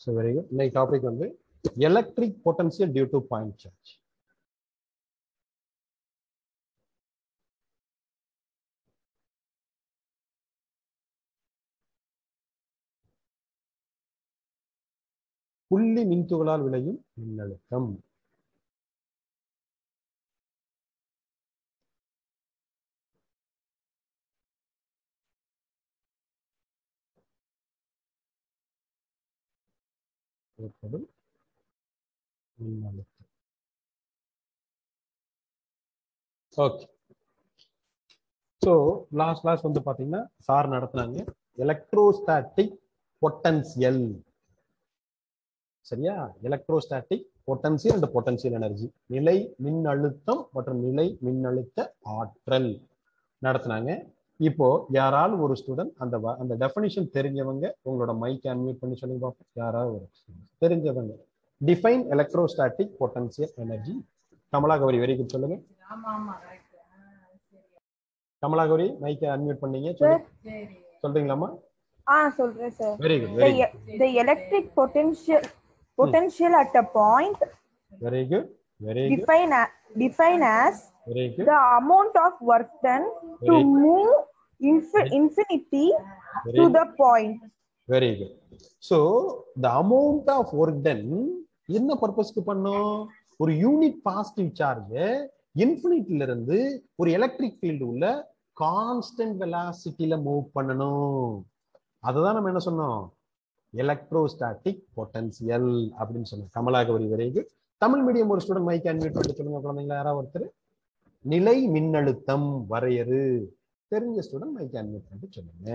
So very good இன்னைக்கு topic வந்து electric potential due to point charge புள்ளி மின்துகளால் விளையும் மின்னழுத்தம் ஏற்படும் மின்னழுத்தம் ஓகே ஸோ லாஸ்ட் கிளாஸ் வந்து பார்த்தீங்கன்னா சார் நடத்துனாங்க எலக்ட்ரோஸ்டாட்டிக் பொட்டன்சியல் சரியா electrostatic potential and potential energy நிலை மின்னழுத்தம் மற்றும் நிலை மின்னழுத்த ஆற்றல் நடத்துனாங்க இப்போ யாராலும் ஒரு ஸ்டூடெண்ட் அந்த வ- அந்த டெஃபினிஷன் தெரிஞ்சவங்க உங்களோட மைக் அன்மியூட் பண்ணி சொல்லி பார்ப்போம் யாராவது ஒரு student. தெரிஞ்சவங்க define electrostatic potential energy Kamala Gowri very good சொல்லுங்க ஆமா ஆமா ரைட் சரி கமலா கௌரி மைக்கை அன்மியூட் பண்ணீங்க சொல்லு சரி சொல்றீங்களாமா ஆ சொல்றேன் sir very good the, very e- the electric potential potential at a point very good very good define a, define as very good the amount of work done to Very- move infi- infinity Very to good. the point very good so the amount of work done என்ன பர்பஸ்க்கு பண்ணோம் ஒரு unit positive charge இன்ஃபினிட்ல இருந்து ஒரு electric field உள்ள constant வெலாசிட்டியில move பண்ணணும் அதுதான் நம்ம என்ன சொன்னோம் எலக்ட்ரோஸ்டாட்டிக் பொட்டன்சியல் அப்படின்னு சொன்னோம் Kamalagowri very good Tamil medium ஒரு ஸ்டூடெண்ட் மைக் அன்மியூட் பண்ணிட்டு சொல்லுங்க குழந்தைங்களா யாராவது ஒருத்தர் நிலை மின்னழுத்தம் வரையறு தெரிஞ்ச ஸ்டூடெண்ட் மைக் அன்மியூட் பண்ணிட்டு சொல்லுங்க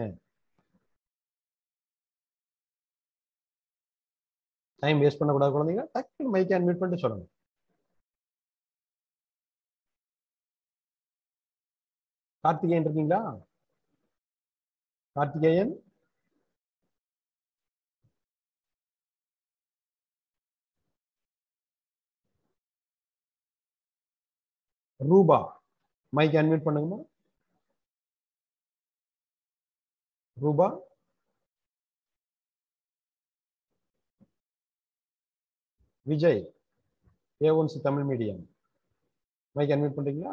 டைம் வேஸ்ட் பண்ணக்கூடாது குழந்தைங்க டக்குனு மைக்கை அன்மியூட் பண்ணிட்டு சொல்லுங்க கார்த்திகேயன் இருக்கீங்களா கார்த்திகேயன் ரூபா மைக் அன்மியூட் பண்ணுங்கம்மா ரூபா விஜய் ஏ ஒன்சி தமிழ் மீடியம் மைக் அன்மியூட் பண்றீங்களா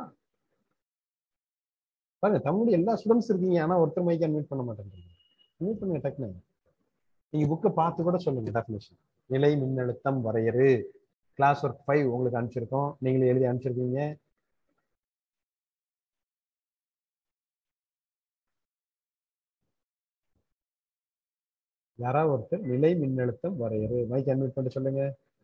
பாருங்க தமிழ் எல்லா ஸ்டூடெண்ட்ஸ் இருக்கீங்க ஆனா ஒருத்தர் மைக் அன்மியூட் பண்ண மாட்டேங்கிறீங்க அன்மியூட் பண்ணுங்க டக்குனு நீங்க புக்கை பார்த்து கூட சொல்லுங்க டெஃபினேஷன் நிலை மின்னழுத்தம் வரையறு கிளாஸ் ஒர்க் ஃபைவ் உங்களுக்கு அனுப்பிச்சிருக்கோம் நீங்களே எழுதி அனுப்பிச்சிருக்கீங்க யாராவது ஒருத்தர் நிலை மின்னழுத்தம் வரையறு மைக் அன்மியூட் பண்ணி சொல்லுங்க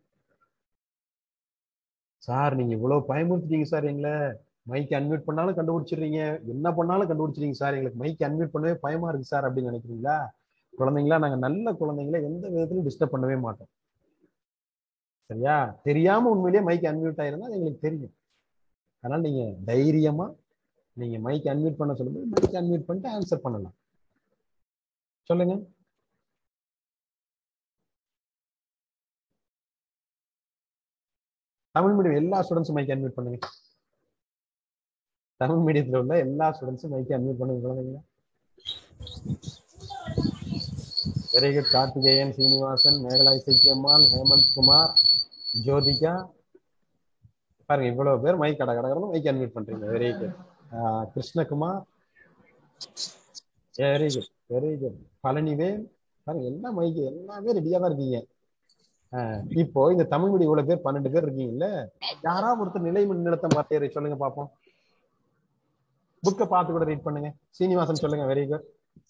சார் நீங்க இவ்வளவு பயமுறுத்திட்டீங்க சார் எங்களை மைக் அன்மியூட் பண்ணாலும் கண்டுபிடிச்சிடுறீங்க என்ன பண்ணாலும் கண்டுபிடிச்சிருங்க சார் எங்களுக்கு மைக் அன்மியூட் பண்ணவே பயமா இருக்கு சார் அப்படின்னு நினைக்கிறீங்களா குழந்தைங்களா நாங்க நல்ல குழந்தைங்கள எந்த விதத்திலும் டிஸ்டர்ப் பண்ணவே மாட்டோம் சரியா தெரியாம உண்மையிலேயே மைக் அன்மியூட் ஆயிருந்தா அது எங்களுக்கு தெரியும் அதனால நீங்க தைரியமா நீங்க மைக் அன்மியூட் பண்ண சொல்லும்போது மைக் அன்மியூட் பண்ணிட்டு ஆன்சர் பண்ணலாம் சொல்லுங்க தமிழ் மீடியம் எல்லா ஸ்டூடெண்ட்ஸும் மைக் அன்மியூட் பண்ணுங்க தமிழ் மீடியத்துல உள்ள எல்லா ஸ்டூடெண்ட்ஸும் மைக் அன்மியூட் பண்ணுங்க குழந்தைங்களா வெரி குட் கார்த்திகேயன் சீனிவாசன் மேகலாய் சைக்கியம்மாள் ஹேமந்த் குமார் ஜோதிகா பாருங்க இவ்வளவு பேர் மைக் கட கடகடன்னு மைக் அன்மியூட் பண்றீங்க very good Krishnakumar very good very good Palanivel பாருங்க எல்லா மைக் எல்லாமே ரெடியா தான் இருக்கீங்க ஆஹ் இப்போ இந்த தமிழ் மீடியம் இவ்வளவு பேர் பன்னெண்டு பேர் இருக்கீங்கல்ல யாராவது ஒருத்தர் நிலை மின்னழுத்தம் வார்த்தையை சொல்லுங்க பாப்போம் புக்கை பார்த்து கூட ரீட் பண்ணுங்க சீனிவாசன் சொல்லுங்க வெரி குட்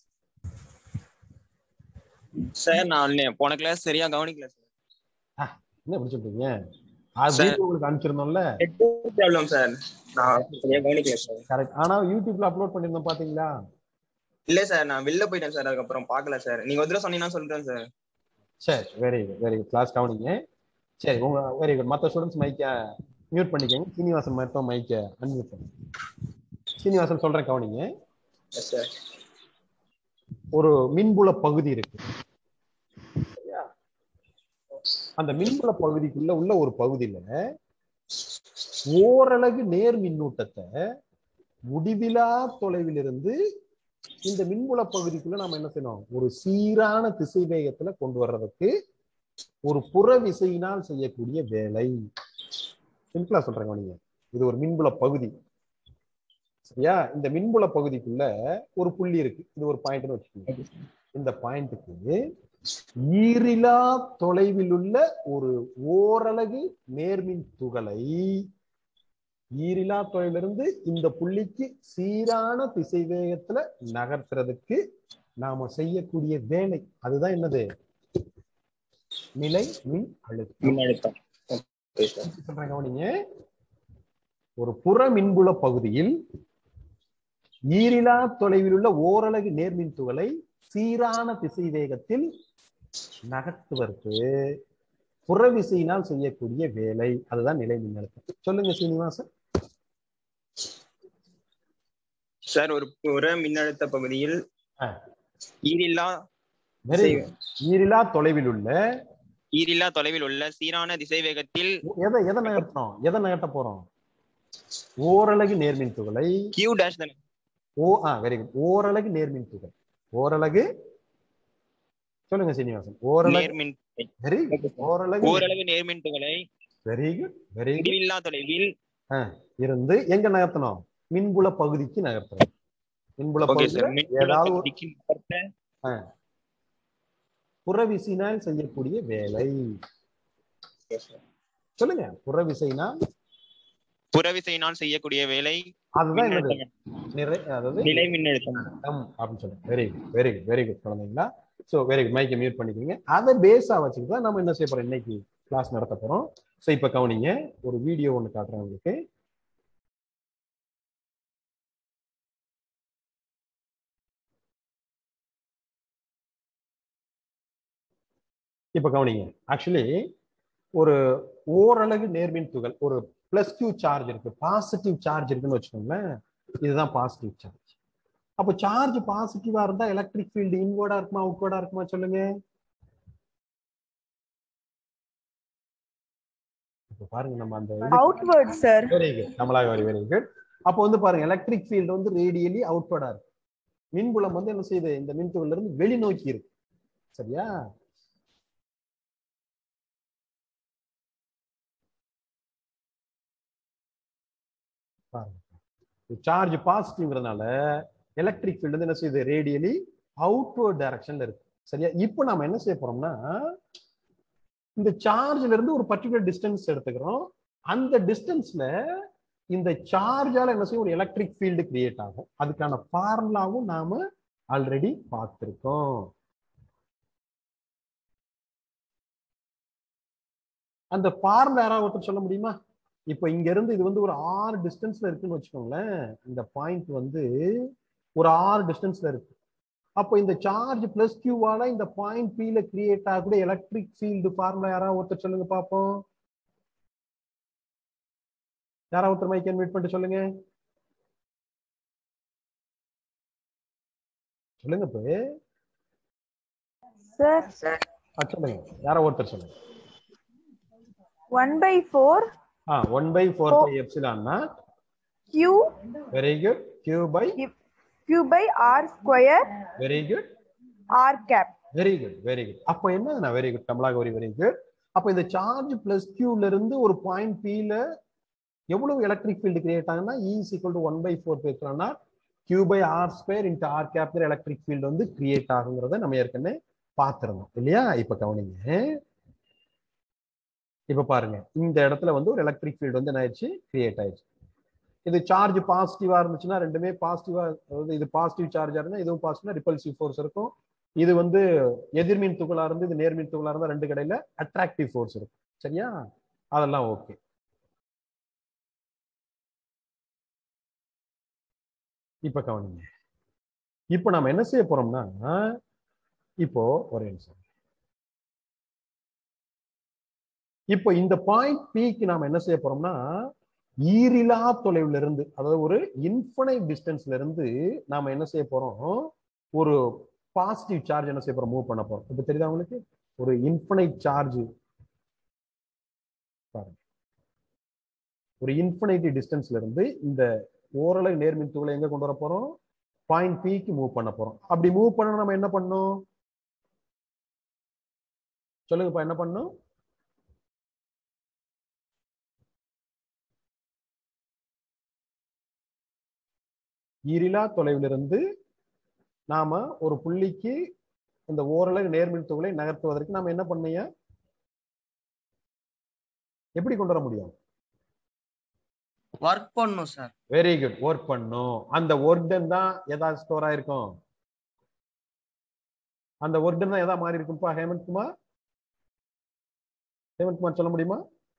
சார் நான் நே- போன கிளாஸ் சரியா கவனிக்கல சார் என்ன இப்படி சொல்றீங்க அது Sir. உங்களுக்கு அனுப்பிச்சிருந்தோம்ல ப்ராப்ளம் சார் நான் சரியா கவனிக்கல சார் கரெக்ட் ஆனா யூடியூப்ல அப்லோட் பண்ணிருந்தோம் பாத்தீங்களா இல்ல சார் நான் வெளில போயிட்டேன் சார் அதுக்கப்புறம் பார்க்கல சார் நீங்க ஒரு தடவை சொன்னீங்கன்னா சொல்றேன் சார் சரி very good very good class கவனிங்க சரி உங்க வெரி குட் மற்ற ஸ்டூடெண்ட்ஸ் மைக்க மியூட் பண்ணிக்கோங்க சீனிவாசன் மட்டும் மைக்க அன்மியூட் பண்ணுங்க சீனிவாசன் சொல்றேன் கவனிங்க எஸ் சார் ஒரு மின்புல பகுதி இருக்கு சரியா? அந்த மின்புல பகுதிக்குள்ள உள்ள ஒரு பகுதியில ஓரளவு நேர் மின்னூட்டத்தை முடிவிலா தொலைவில் இருந்து இந்த மின்புல பகுதிக்குள்ள நாம என்ன செய்யணும் ஒரு சீரான திசை வேகத்துல கொண்டு வர்றதுக்கு ஒரு புற விசையினால் செய்யக்கூடிய வேலை சிம்பிளா சொல்றேங்க நீங்க இது ஒரு மின்புல பகுதி சரியா இந்த மின்புல பகுதிக்குள்ள ஒரு புள்ளி இருக்கு இது ஒரு பாயிண்ட்னு வச்சுக்கோங்க இந்த பாயிண்ட்டுக்கு ஈரிலா தொலைவில் உள்ள ஒரு ஓரலகு நேர்மின் துகளை ஈரிலா தொலைவிலிருந்து இந்த புள்ளிக்கு சீரான திசை வேகத்துல நகர்த்துறதுக்கு நாம செய்யக்கூடிய வேலை அதுதான் என்னது நிலை மின் அழுத்தம் மின்னழுத்தம் ஓகே சார் சொல்றேன் கவனிங்க ஒரு புற மின்புல பகுதியில் ஈரிலா தொலைவில் உள்ள ஓரலகு நேர்மின் துகளை சீரான திசை வேகத்தில் நகர்த்துவதற்கு புறவிசையினால் செய்யக்கூடிய வேலை அதுதான் நிலை மின்னழுத்தம் சொல்லுங்க சீனிவாசன் சார் ஒரு புற மின்னழுத்த பகுதியில் ஆ. ஈரில்லா வெரி ஈரிலா தொலைவில் உள்ள ஈரில்லா தொலைவில் உள்ள சீரான திசை வேகத்தில் எதை எதை நகர்த்தணும் எதை நகர்த்த போறோம் ஓரலகு நேர்மின் துகளை கியூ டேஷ் தானே ஓ ஆ வெரி குட் ஓரலகு நேர்மின் துகள் ஓரலகு சொல்லுங்க சீனிவாசன் ஓரலகு நேர்மின் வெரி Okay, sir. ஓரலகு ஓரளவு நேர்மின் துகளை வெரி குட் வெரி குட் முடிவில்லா தொலைவில் இருந்து எங்க நகர்த்தணும் மின்புல பகுதிக்கு நகர்த்தணும் மின்புல ஓகே சார் பகுதியில ஏதாவது ஒரு பகுதிக்கு நகர்த்த புறவிசையினால் செய்யக்கூடிய வேலை Okay, sir. சொல்லுங்க புறவிசையினால் புறவிசையினால் செய்யக்கூடிய வேலை அதுதான் என்னது மின்னழுத்தம் நிறை அதாவது நிலை மின்னழுத்தம் அழுத்தம் அப்படின்னு சொல்லுங்க very good very good very good குழந்தைங்களா ஸோ வெரி குட் மைக்கை மியூட் பண்ணிக்கோங்க அதை பேஸா வச்சுட்டு தான் நம்ம என்ன செய்ய போறோம் இன்னைக்கு கிளாஸ் நடத்த போறோம் ஸோ இப்போ கவனிங்க ஒரு வீடியோ ஒன்று காட்டுறேன் உங்களுக்கு இப்போ கவனிங்க ஆக்சுவலி ஒரு ஓரலகு நேர்மின் துகள் ஒரு பிளஸ் கியூ சார்ஜ் இருக்கு பாசிட்டிவ் சார்ஜ் இருக்குன்னு வச்சுக்கோங்களேன் இதுதான் பாசிட்டிவ் சார்ஜ் அப்போ சார்ஜ் பாசிட்டிவா இருந்தா எலக்ட்ரிக் ஃபீல்டு இன்வர்டா இருக்குமா அவுட்வர்டா இருக்குமா சொல்லுங்க இப்போ பாருங்க நம்ம அந்த outward sir வெரி குட் நம்மளாக வெரி வெரி குட் அப்போ வந்து பாருங்க எலக்ட்ரிக் ஃபீல்டு வந்து ரேடியலி அவுட்வர்டா இருக்கு மின்புலம் வந்து என்ன செய்யுது இந்த மின்துகள்ல இருந்து வெளிநோக்கி இருக்கு சரியா பாருங்க சார்ஜ் பாசிட்டிவ்ங்கிறதுனால எலக்ட்ரிக் ஃபீல்டு வந்து என்ன செய்யுது ரேடியலி அவுட்வர்ட் டைரக்ஷன்ல இருக்கு சரியா இப்போ நாம என்ன செய்ய போறோம்னா இந்த சார்ஜ்ல இருந்து ஒரு பர்டிகுலர் டிஸ்டன்ஸ் எடுத்துக்கிறோம் அந்த டிஸ்டன்ஸ்ல இந்த சார்ஜால என்ன செய்யும் ஒரு எலக்ட்ரிக் ஃபீல்டு கிரியேட் ஆகும் அதுக்கான ஃபார்முலாவும் நாம ஆல்ரெடி பார்த்திருக்கோம் அந்த ஃபார்முலா யாராவது ஒருத்தர் சொல்ல முடியுமா இப்போ இங்க இருந்து இது வந்து ஒரு ஆறு டிஸ்டன்ஸ்ல இருக்குன்னு வச்சுக்கோங்களேன் இந்த பாயிண்ட் வந்து ஒரு ஆறு டிஸ்டன்ஸ்ல இருக்கு அப்போ இந்த சார்ஜ் பிளஸ் கியூவால இந்த பாயிண்ட் பில கிரியேட் ஆகக்கூடிய எலக்ட்ரிக் ஃபீல்டு ஃபார்முலா யாராவது ஒருத்தர் சொல்லுங்க பார்ப்போம் யாராவது ஒருத்தர் மைக் மீட் பண்ணிட்டு சொல்லுங்க சொல்லுங்க இப்போ sir ஆ, சொல்லுங்க யாரோ ஒருத்தர் சொல்லுங்க 1 by 4 ஆ ஒன் பை ஃபோர் பை எப்சிலான்னா q very good q by q by r square very good r cap very good very good அப்போ என்ன very good Kamalagowri very good அப்போ இந்த சார்ஜ் பிளஸ் கியூல இருந்து ஒரு பாயிண்ட் பில எவ்வளவு எலக்ட்ரிக் ஃபீல்டு கிரியேட் ஆகுனா E equal to one by four பேசுறோம்னா q by R square into r கேப்ல எலக்ட்ரிக் ஃபீல்டு வந்து கிரியேட் ஆகுங்கிறத நம்ம ஏற்கனவே பார்த்திருந்தோம் இல்லையா இப்ப கவனிங்க இப்ப பாருங்க இந்த இடத்துல வந்து ஒரு எலக்ட்ரிக் ஃபீல்டு வந்து என்ன ஆயிடுச்சு கிரியேட் ஆயிடுச்சு இது சார்ஜ் பாசிட்டிவா இருந்துச்சுன்னா ரெண்டுமே பாசிட்டிவா அதாவது இது பாசிட்டிவ் சார்ஜா இருந்தா இதுவும் பாசிட்டிவ் ரிப்பல்சிவ் ஃபோர்ஸ் இருக்கும் இது வந்து எதிர்மின் துகளா இருந்து இது நேர்மின் துகளா இருந்தா ரெண்டு கடையில அட்ராக்டிவ் ஃபோர்ஸ் இருக்கும் சரியா அதெல்லாம் ஓகே இப்ப கவனிங்க இப்ப நம்ம என்ன செய்ய போறோம்னா இப்போ ஒரே நிமிஷம் இப்போ இந்த பாயிண்ட் பிக்கு நாம என்ன செய்ய போறோம்னா ஈரிலா தொலைவுல இருந்து அதாவது ஒரு இன்ஃபனைட் டிஸ்டன்ஸ்ல இருந்து நாம என்ன செய்ய போறோம் ஒரு பாசிட்டிவ் சார்ஜ் என்ன செய்ய போறோம் மூவ் பண்ண போறோம் இப்ப தெரியுதா உங்களுக்கு ஒரு இன்ஃபனைட் சார்ஜ் பாருங்க ஒரு இன்ஃபனைட் டிஸ்டன்ஸ்ல இருந்து இந்த ஓரளவு நேர்மின் துகளை எங்க கொண்டு வர போறோம் பாயிண்ட் பிக்கு மூவ் பண்ண போறோம் அப்படி மூவ் பண்ண நம்ம என்ன பண்ணோம் சொல்லுங்கப்பா என்ன பண்ணும் ஈரிலா தொலைவிலிருந்து நாம ஒரு புள்ளிக்கு இந்த ஓரலகு நேர்மின் துகளை நகர்த்துவதற்கு நாம என்ன பண்ணீங்க எப்படி கொண்டு வர முடியும் ஒர்க் பண்ணும் சார் வெரி குட் ஒர்க் பண்ணும் அந்த ஒர்டன் தான் ஏதாவது ஸ்டோர் ஆயிருக்கும் அந்த ஒர்டன் தான் எதா மாறி இருக்கும்பா ஹேமந்த் குமார் ஹேமந்த் குமார் சொல்ல முடியுமா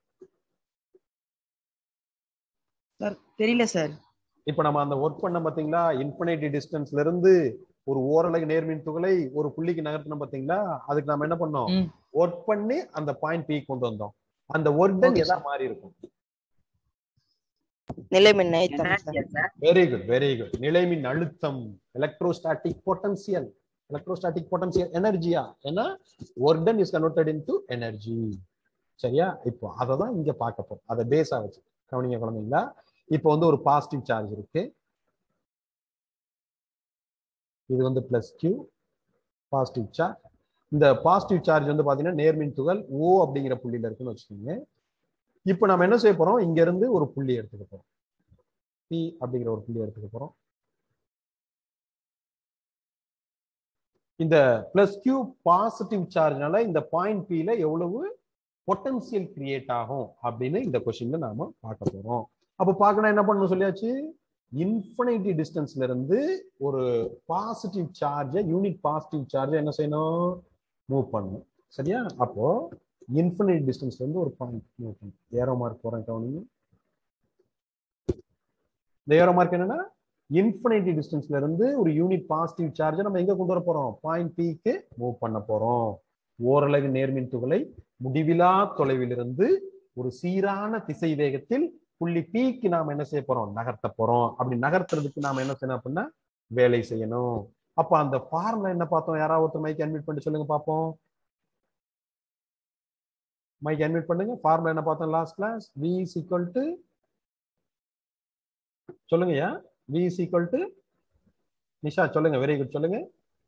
சார் தெரியல சார் இப்ப நம்ம அந்த ஒர்க் பண்ண பாத்தீங்களா இன்ஃபினிட்டி டிஸ்டன்ஸ்ல இருந்து ஒரு ஓரலகு நேர்மின் துகளை ஒரு புள்ளிக்கு நகர்த்தணும் பாத்தீங்களா அதுக்கு நாம என்ன பண்ணோம் ம். ஒர்க் பண்ணி அந்த பாயிண்ட் பி கொண்டு வந்தோம் அந்த ஒர்டன் Okay, எதா மாறி இருக்கும் நிலைமின் நினைத்தம் sir very good very good நிலைமின் அழுத்தம் எலக்ட்ரோஸ்டாட்டிக் பொட்டன்சியல் எலக்ட்ரோஸ்டாட்டிக் பொட்டன்சியல் எனர்ஜியா ஏன்னா work done is converted into energy சரியா இப்போ அதை தான் இங்க பார்க்க போறோம் அதை பேஸா வச்சு கவனிங்க குழந்தைங்களா இப்போ வந்து ஒரு பாசிட்டிவ் சார்ஜ் இருக்கு இது வந்து பிளஸ் கியூ பாசிட்டிவ் சார்ஜ் இந்த பாசிட்டிவ் சார்ஜ் வந்து பாத்தீங்கன்னா நேர்மின் துகள் ஓ அப்படிங்கிற புள்ளியில இருக்குன்னு வச்சுக்கோங்க இப்போ நம்ம என்ன செய்ய போறோம் இங்க இருந்து ஒரு புள்ளி எடுத்துக்க போறோம் பி அப்படிங்கிற ஒரு புள்ளி எடுத்துக்க போறோம் இந்த பிளஸ் கியூ பாசிட்டிவ் சார்ஜ்னால இந்த பாயிண்ட் பில எவ்வளவு பொட்டன்சியல் கிரியேட் ஆகும் அப்படின்னு இந்த கொஸ்டின்ல நாம பார்க்க போறோம் அப்ப பார்க்கணும் என்ன பண்ணணும் சொல்லியாச்சு இன்ஃபினிட்டி டிஸ்டன்ஸ்ல இருந்து ஒரு பாசிட்டிவ் சார்ஜை யூனிட் பாசிட்டிவ் சார்ஜை என்ன செய்யணும் மூவ் பண்ணணும் சரியா அப்போ இன்ஃபினிட்டி டிஸ்டன்ஸ்ல இருந்து ஒரு பாயிண்ட் மூவ் பண்ணணும் ஏரோ மார்க் போறேன் கவனிங்க இந்த ஏரோ மார்க் என்னன்னா இன்ஃபினிட்டி டிஸ்டன்ஸ்ல இருந்து ஒரு யூனிட் பாசிட்டிவ் சார்ஜை நம்ம எங்க கொண்டு வர போறோம் பாயிண்ட் பிக்கு மூவ் பண்ண போறோம் ஓரலகு நேர்மின் துகளை முடிவிலா தொலைவிலிருந்து ஒரு சீரான திசை வேகத்தில் புள்ளி பிக்கு நாம என்ன செய்ய போறோம் நகர்த்த போறோம் அப்படி நகர்த்துறதுக்கு நாம என்ன செய்யணும் அப்படின்னா வேலை செய்யணும் அப்ப அந்த ஃபார்முலா என்ன பார்த்தோம் யாராவது ஒருத்தர் மைக் அட்மிட் பண்ணி சொல்லுங்க பார்ப்போம் மைக் அட்மிட் பண்ணுங்க ஃபார்முலா என்ன பார்த்தோம் last class V is equal to சொல்லுங்கய்யா V is equal to Nisha சொல்லுங்க வெரி குட் சொல்லுங்க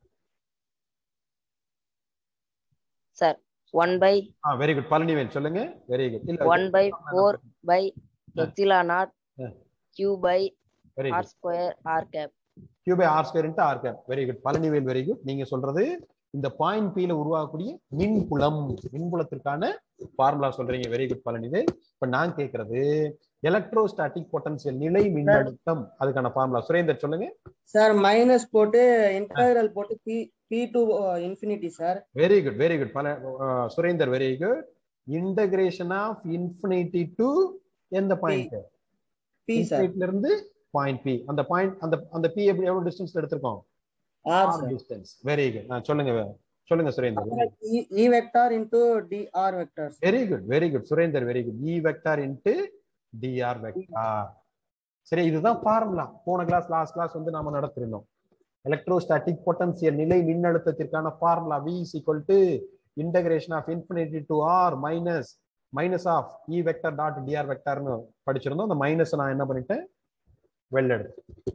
சார் ஒன் பை ஆ வெரி குட் பழனிவேல் சொல்லுங்க வெரி குட் இல்ல one by four by epsilon naught Yeah. Q by very r good square r cap q by R square into r cap very good Palanivel very good நீங்க சொல்றது இந்த point பில உருவாகக்கூடிய மின்புலம் மின்புலத்திற்கான formula சொல்றீங்க வெரி குட் பழனிவேல் இப்ப நான் கேக்குறது எலக்ட்ரோஸ்டாட்டிக் பொட்டன்சியல் நிலை மின்னழுத்தம் அதுக்கான ஃபார்முலா சுரேந்தர் சொல்லுங்க சார் மைனஸ் போட்டு இன்டகிரல் போட்டு P P to infinity sir very good very good பல ah, Surender very good integration of infinity to எந்த பாயிண்ட் பி சார் இன்ஃபினிட்டில இருந்து பாயிண்ட் பி அந்த பாயிண்ட் அந்த அந்த பி எப்படி எவ்வளவு டிஸ்டன்ஸ்ல எடுத்திருக்கோம் r sir distance very good சொல்லுங்க சொல்லுங்க Surender E vector into d r vector very good very good Surender very good E vector into d r vector சரி இதுதான் ஃபார்முலா போன கிளாஸ் லாஸ்ட் கிளாஸ் வந்து நாம நடத்திருந்தோம் எலக்ட்ரோஸ்டாட்டிக் பொட்டன்சியல் நிலை மின்னழுத்தத்திற்கான formula V is equal to integration of infinity to r minus minus of E vector dot d r வெக்டார்னு படிச்சிருந்தோம் அந்த மைனஸ் நான் என்ன பண்ணிட்டேன் வெளில எடுத்து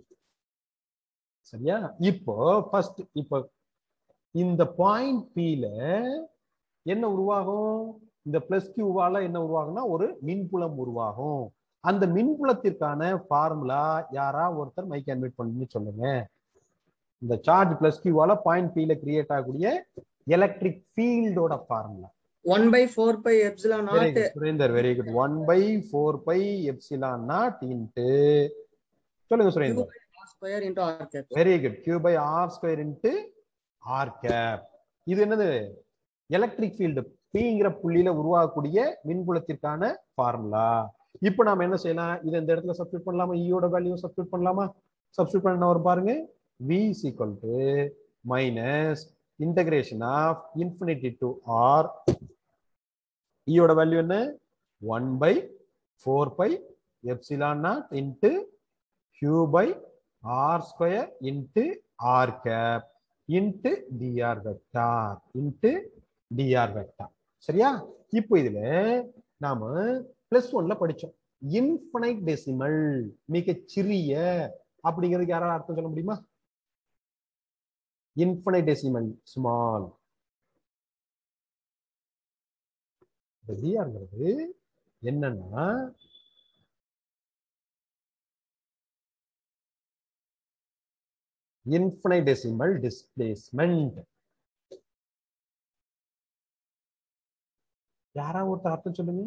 சரியா இப்போ ஃபர்ஸ்ட் இப்போ இந்த பாயிண்ட் பில என்ன உருவாகும் இந்த பிளஸ் கியூவால என்ன உருவாகும்னா ஒரு மின்புலம் உருவாகும் அந்த மின்புலத்திற்கான ஃபார்முலா யாரா ஒருத்தர் மைக் அட்மிட் பண்ணி சொல்லுங்க இந்த சார்ஜ் பிளஸ் கியூவால பாயிண்ட் பில கிரியேட் ஆகக்கூடிய எலக்ட்ரிக் ஃபீல்டோட formula one by four by epsilon very naught good Surender very good one by four by epsilon naught into சொல்லுங்க Surender square into r cap very good q by R square into r cap இது என்னது electric field பிங்கிற புள்ளியில உருவாகக்கூடிய மின்புலத்திற்கான formula இப்போ நாம என்ன செய்யலாம் இதை இந்த இடத்துல சப்ஸ்டியூட் பண்ணலாமா ஈயோட வேல்யூ சப்ஸ்டியூட் பண்ணலாமா சப்ஸ்டியூட் பண்ண வரும் பாருங்க v is equal to minus integration of infinity to r ஈயோட வேல்யூ என்ன one by four by epsilon naught into Q by R square into r cap into d r vector into d r vector சரியா இப்போ இதுல நாம plus ஒன்ல படிச்சோம் infinite decimal மிகச் சிறிய அப்படிங்கிறதுக்கு யாராவது அர்த்தம் சொல்ல முடியுமா இன்ஃபனைட் டெசிமல் ஸ்மால் இந்த டிஆர்ங்கிறது என்னன்னா இன்ஃபினைடெசிமல் டிஸ்பிளேஸ்மெண்ட் யாரா ஒருத்தர் அர்த்தம் சொல்லுங்க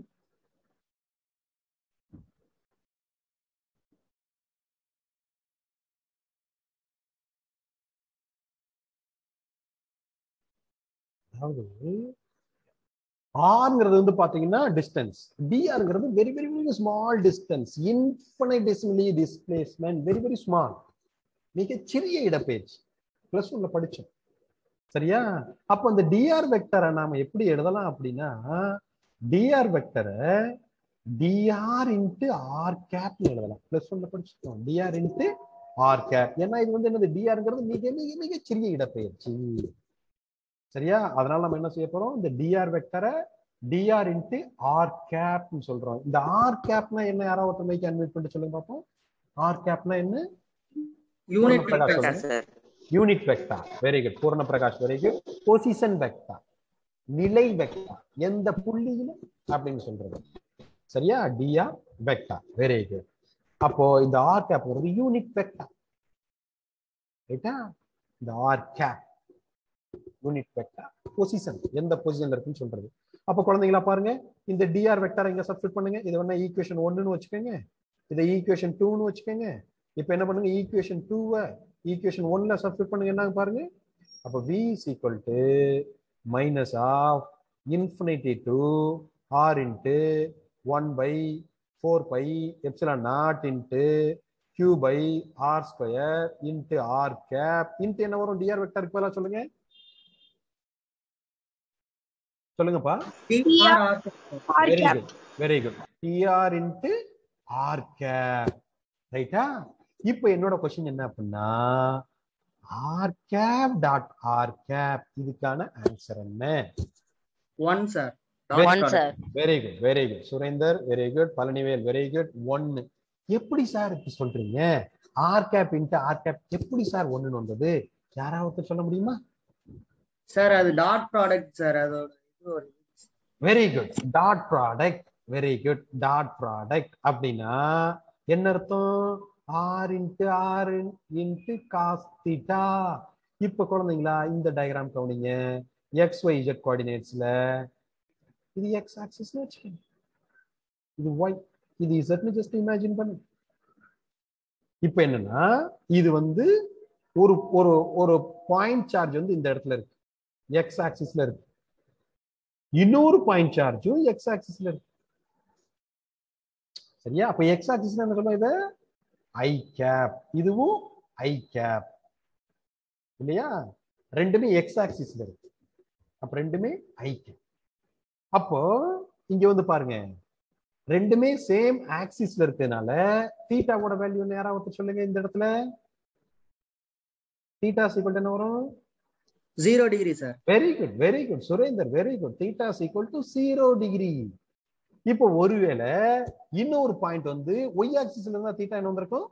அதாவது ஆர்ங்கிறது வந்து பாத்தீங்கன்னா டிஸ்டன்ஸ் டிஆர்ங்கிறது very very very small distance infinitesimally displacement very very small மிகச்சிறிய இடப்பெயர்ச்சி பிளஸ் ஒன்ல படிச்சோம் சரியா அப்போ இந்த டிஆர் வெக்டரை நாம எப்படி எழுதலாம் அப்படின்னா டிஆர் வெக்டரை டிஆர் இன்ட்டு ஆர் கேப்னு எழுதலாம் பிளஸ் ஒன்ல படிச்சிருக்கோம் டிஆர் இன்ட்டு ஆர் கேப் ஏன்னா இது வந்து என்னது டிஆர்ங்கிறது மிக மிக மிக சிறிய இடப்பெயர்ச்சி சரியா அதனால நம்ம என்ன செய்ய போறோம் இந்த டிஆர் வெக்டரை டிஆர் இன்ட்டு ஆர் கேப்னு சொல்றோம் இந்த ஆர் கேப்னா என்ன யாராவது ஒருத்தர் மைக்கு அன்வைட் பண்ணிட்டு சொல்லுங்க பார்ப்போம் ஆர் கேப்னா என்ன யூனிட் பிரகாஷ் வெக்டர் சொல்லுங்க. Unit vector very good Poorna Prakash very good position vector நிலை வெக்டார் எந்த புள்ளியில அப்படின்னு சொல்றது சரியா டிஆர் வெக்டார் வெரி குட் அப்போ இந்த ஆர் கேப்ங்கிறது யூனிட் வெக்டார் ரைட்டா இந்த r cap unit vector position எந்த பொசிஷன்ல இருக்குன்னு சொல்றது அப்ப குழந்தைங்களா பாருங்க இந்த டிஆர் வெக்டார் இங்க சப்ஸ்டிட் பண்ணுங்க இது வேணா ஈக்குவேஷன் ஒன்னுன்னு வச்சுக்கோங்க இதை ஈக்குவேஷன் டூன்னு வச்சுக்கோங்க இப்போ என்ன பண்ணுங்க ஈக்குவேஷன் டூவை ஈக்குவேஷன் ஒன்ல சப்ஸ்டிட் பண்ணுங்க என்ன பாருங்க அப்போ v is equal to minus of infinity to r into 1 by 4 pi epsilon naught into q by r square into r cap into என்ன வரும் dr வெக்டருக்கு பதிலா சொல்லுங்க சொல்லுங்கப்பா very good very good d r into r cap ரைட்டா இப்போ என்னோட question என்ன அப்படின்னா r cap dot r cap இதுக்கான ஆன்சர் என்ன one sir one sir very good very good Surender very good Palanivel very good ஒன்னு எப்படி சார் இப்படி சொல்றீங்க r cap into r cap எப்படி சார் ஒண்ணுன்னு வந்தது யாராவது சொல்ல முடியுமா சார் அது டாட் ப்ராடக்ட் சார் அதோட இது ஒரு very good dot product very good dot product அப்படின்னா என்ன அர்த்தம் r into r into cos theta இப்ப குழந்தைங்களா இந்த டயக்ராம் கவனிங்க எக்ஸ் ஒய் ஜெட் கோஆர்டினேட்ஸ்ல இது எக்ஸ் ஆக்சிஸ்னு வச்சுக்கோங்க இது ஒய் இது இசட்னு ஜஸ்ட் இமேஜின் பண்ணு இப்ப என்னன்னா இது வந்து ஒரு ஒரு ஒரு பாயிண்ட் சார்ஜ் வந்து இந்த இடத்துல இருக்கு எக்ஸ் ஆக்சிஸ்ல இருக்கு இன்னொரு பாயிண்ட் சார்ஜும் எக்ஸ் ஆக்சிஸ்ல இருக்கு சரியா அப்ப எக்ஸ் ஆக்சிஸ்ல என்ன சொல்லுவோம் இது ஐ கேப் இதுவும் ஐ கேப் இல்லையா ரெண்டுமே எக்ஸ் ஆக்சிஸ்ல இருக்கு அப்ப ரெண்டுமே ஐ கேப் அப்போ இங்க வந்து பாருங்க ரெண்டுமே சேம் ஆக்சிஸ்ல இருக்கிறதுனால தீட்டாவோட வேல்யூ யாராவது ஒருத்தர் சொல்லுங்க இந்த இடத்துல தீட்டா சீக்வல் என்ன வரும் zero degree sir very good very good Surender very good theta equal to zero degree இப்போ ஒருவேளை இன்னொரு பாயிண்ட் வந்து ஒய் ஆக்சிஸ்ல இருந்தா தீட்டா என்ன வந்திருக்கும்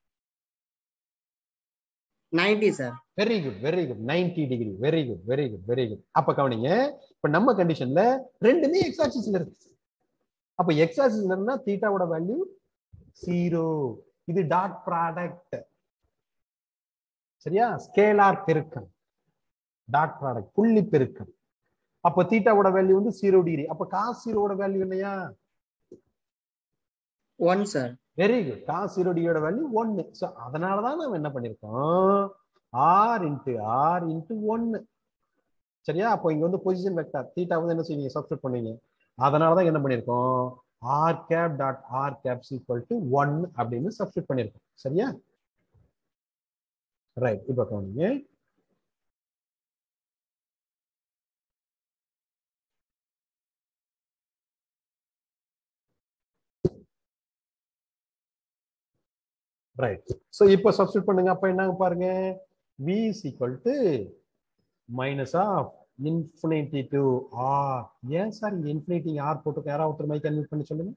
ninety sir very good very good 90 degree very good very good very good அப்ப கவனிங்க இப்ப நம்ம கண்டிஷன்ல ரெண்டுமே எக்ஸ் ஆக்சிஸ்ல இருக்கு அப்ப எக்ஸ் ஆக்சிஸ்ல இருந்தா தீட்டாவோட வேல்யூ ஜீரோ இது டாட் ப்ராடக்ட் சரியா ஸ்கேலார் பெருக்கம் டாட் ப்ராடக்ட் புள்ளி பெருக்கம் அப்ப தீட்டாவோட வேல்யூ வந்து ஜீரோ டிகிரி அப்ப காஸ் ஜீரோவோட வேல்யூ என்னையா one sir very good cos zero டிகிரியோட வேல்யூ ஒன்னு ஸோ அதனால தான் நம்ம என்ன பண்ணியிருக்கோம் ஆர் இன்ட்டு ஆர் இன்ட்டு ஒன்னு சரியா அப்போ இங்க வந்து பொசிஷன் வெக்டார் தீட்டா வந்து என்ன செய்வீங்க சப்ஸ்டிட் பண்ணுவீங்க அதனால தான் என்ன பண்ணியிருக்கோம் r cap dot r cap equal to one அப்படின்னு சப்ஸ்டிட் பண்ணியிருக்கோம் சரியா ரைட் இப்போ கவனிங்க ரைட் ஸோ இப்போ சப்ஸ்டிட் பண்ணுங்க அப்ப என்னங்க பாருங்க v is equal to minus of infinity to r ஏன் சார் இங்க இன்ஃபினிட்டி r போட்டுக்க யாராவது ஒருத்தர் மைக் அன்மியூட் பண்ணி சொல்லுங்க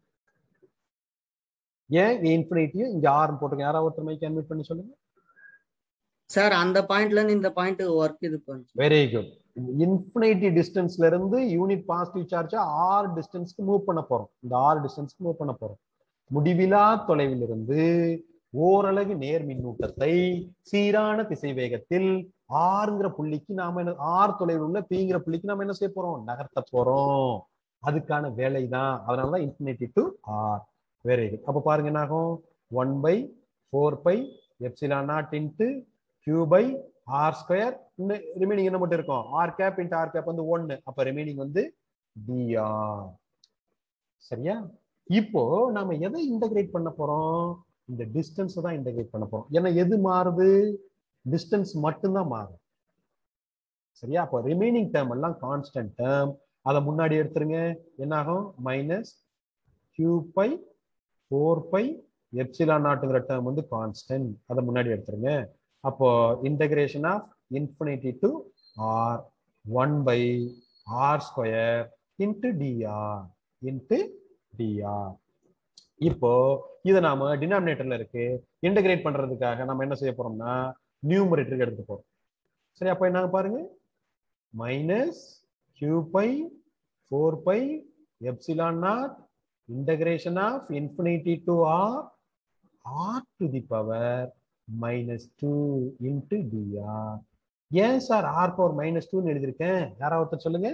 ஏன் இங்க இன்ஃபினிட்டியும் இங்க r போட்டுக்க யாராவது ஒருத்தர் மைக் அன்மியூட் பண்ணி சொல்லுங்க சார் அந்த பாயிண்ட்ல இருந்து இந்த பாயிண்ட் ஒர்க் இது பண்ணுச்சு வெரி குட் இன்ஃபினிட்டி டிஸ்டன்ஸ்ல இருந்து யூனிட் பாசிட்டிவ் சார்ஜ் ஆர் டிஸ்டன்ஸ்க்கு மூவ் பண்ண போறோம் இந்த ஆர் டிஸ்டன்ஸ்க்கு மூவ் பண்ண போறோம் முடிவிலா தொலைவில் இருந்து ஓரலகு நேர் மின்னூட்டத்தை சீரான திசை வேகத்தில் ஆறுங்கிற புள்ளிக்கு நாம என்ன ஆர் தொலைவில் உள்ள பிங்கிற புள்ளிக்கு நாம என்ன செய்ய போறோம் நகர்த்த போறோம் அதுக்கான வேலை தான் அதனாலதான் infinity to r very good அப்ப பாருங்க என்ன ஆகும் one by four by epsilon naught into Q by R square இன்னும் ரிமைனிங் என்ன மட்டும் இருக்கும் r cap into r cap வந்து ஒன்னு அப்ப ரிமைனிங் வந்து டிஆர் சரியா இப்போ நாம எதை இன்டகிரேட் பண்ண போறோம் இந்த டிஸ்டன்ஸ் தான் இன்டகிரேட் பண்ண போறோம் ஏன்னா எது மாறுது டிஸ்டன்ஸ் மட்டும்தான் மாறும் சரியா அப்போ ரிமைனிங் டேர்ம் எல்லாம் கான்ஸ்டன்ட் டேர்ம் அதை முன்னாடி எடுத்துருங்க என்ன ஆகும் minus Q by four by epsilon நாட்டுங்கிற டேர்ம் வந்து கான்ஸ்டன்ட் அதை முன்னாடி எடுத்துருங்க அப்போ integration of infinity to r one by R square into d r into d r இப்போ இதை நாம டினாமினேட்டர்ல இருக்கு இன்டகிரேட் பண்றதுக்காக நம்ம என்ன செய்ய போறோம்னா நியூமரேட்டருக்கு எடுத்து போறோம் சரி அப்போ என்ன பாருங்க minus Q by four by epsilon naught integration of infinity to r r to the power minus 2 into dr ஏன் சார் ஆர் பவர் மைனஸ் டூன்னு எழுதியிருக்கேன் யாராவது ஒருத்தர் சொல்லுங்க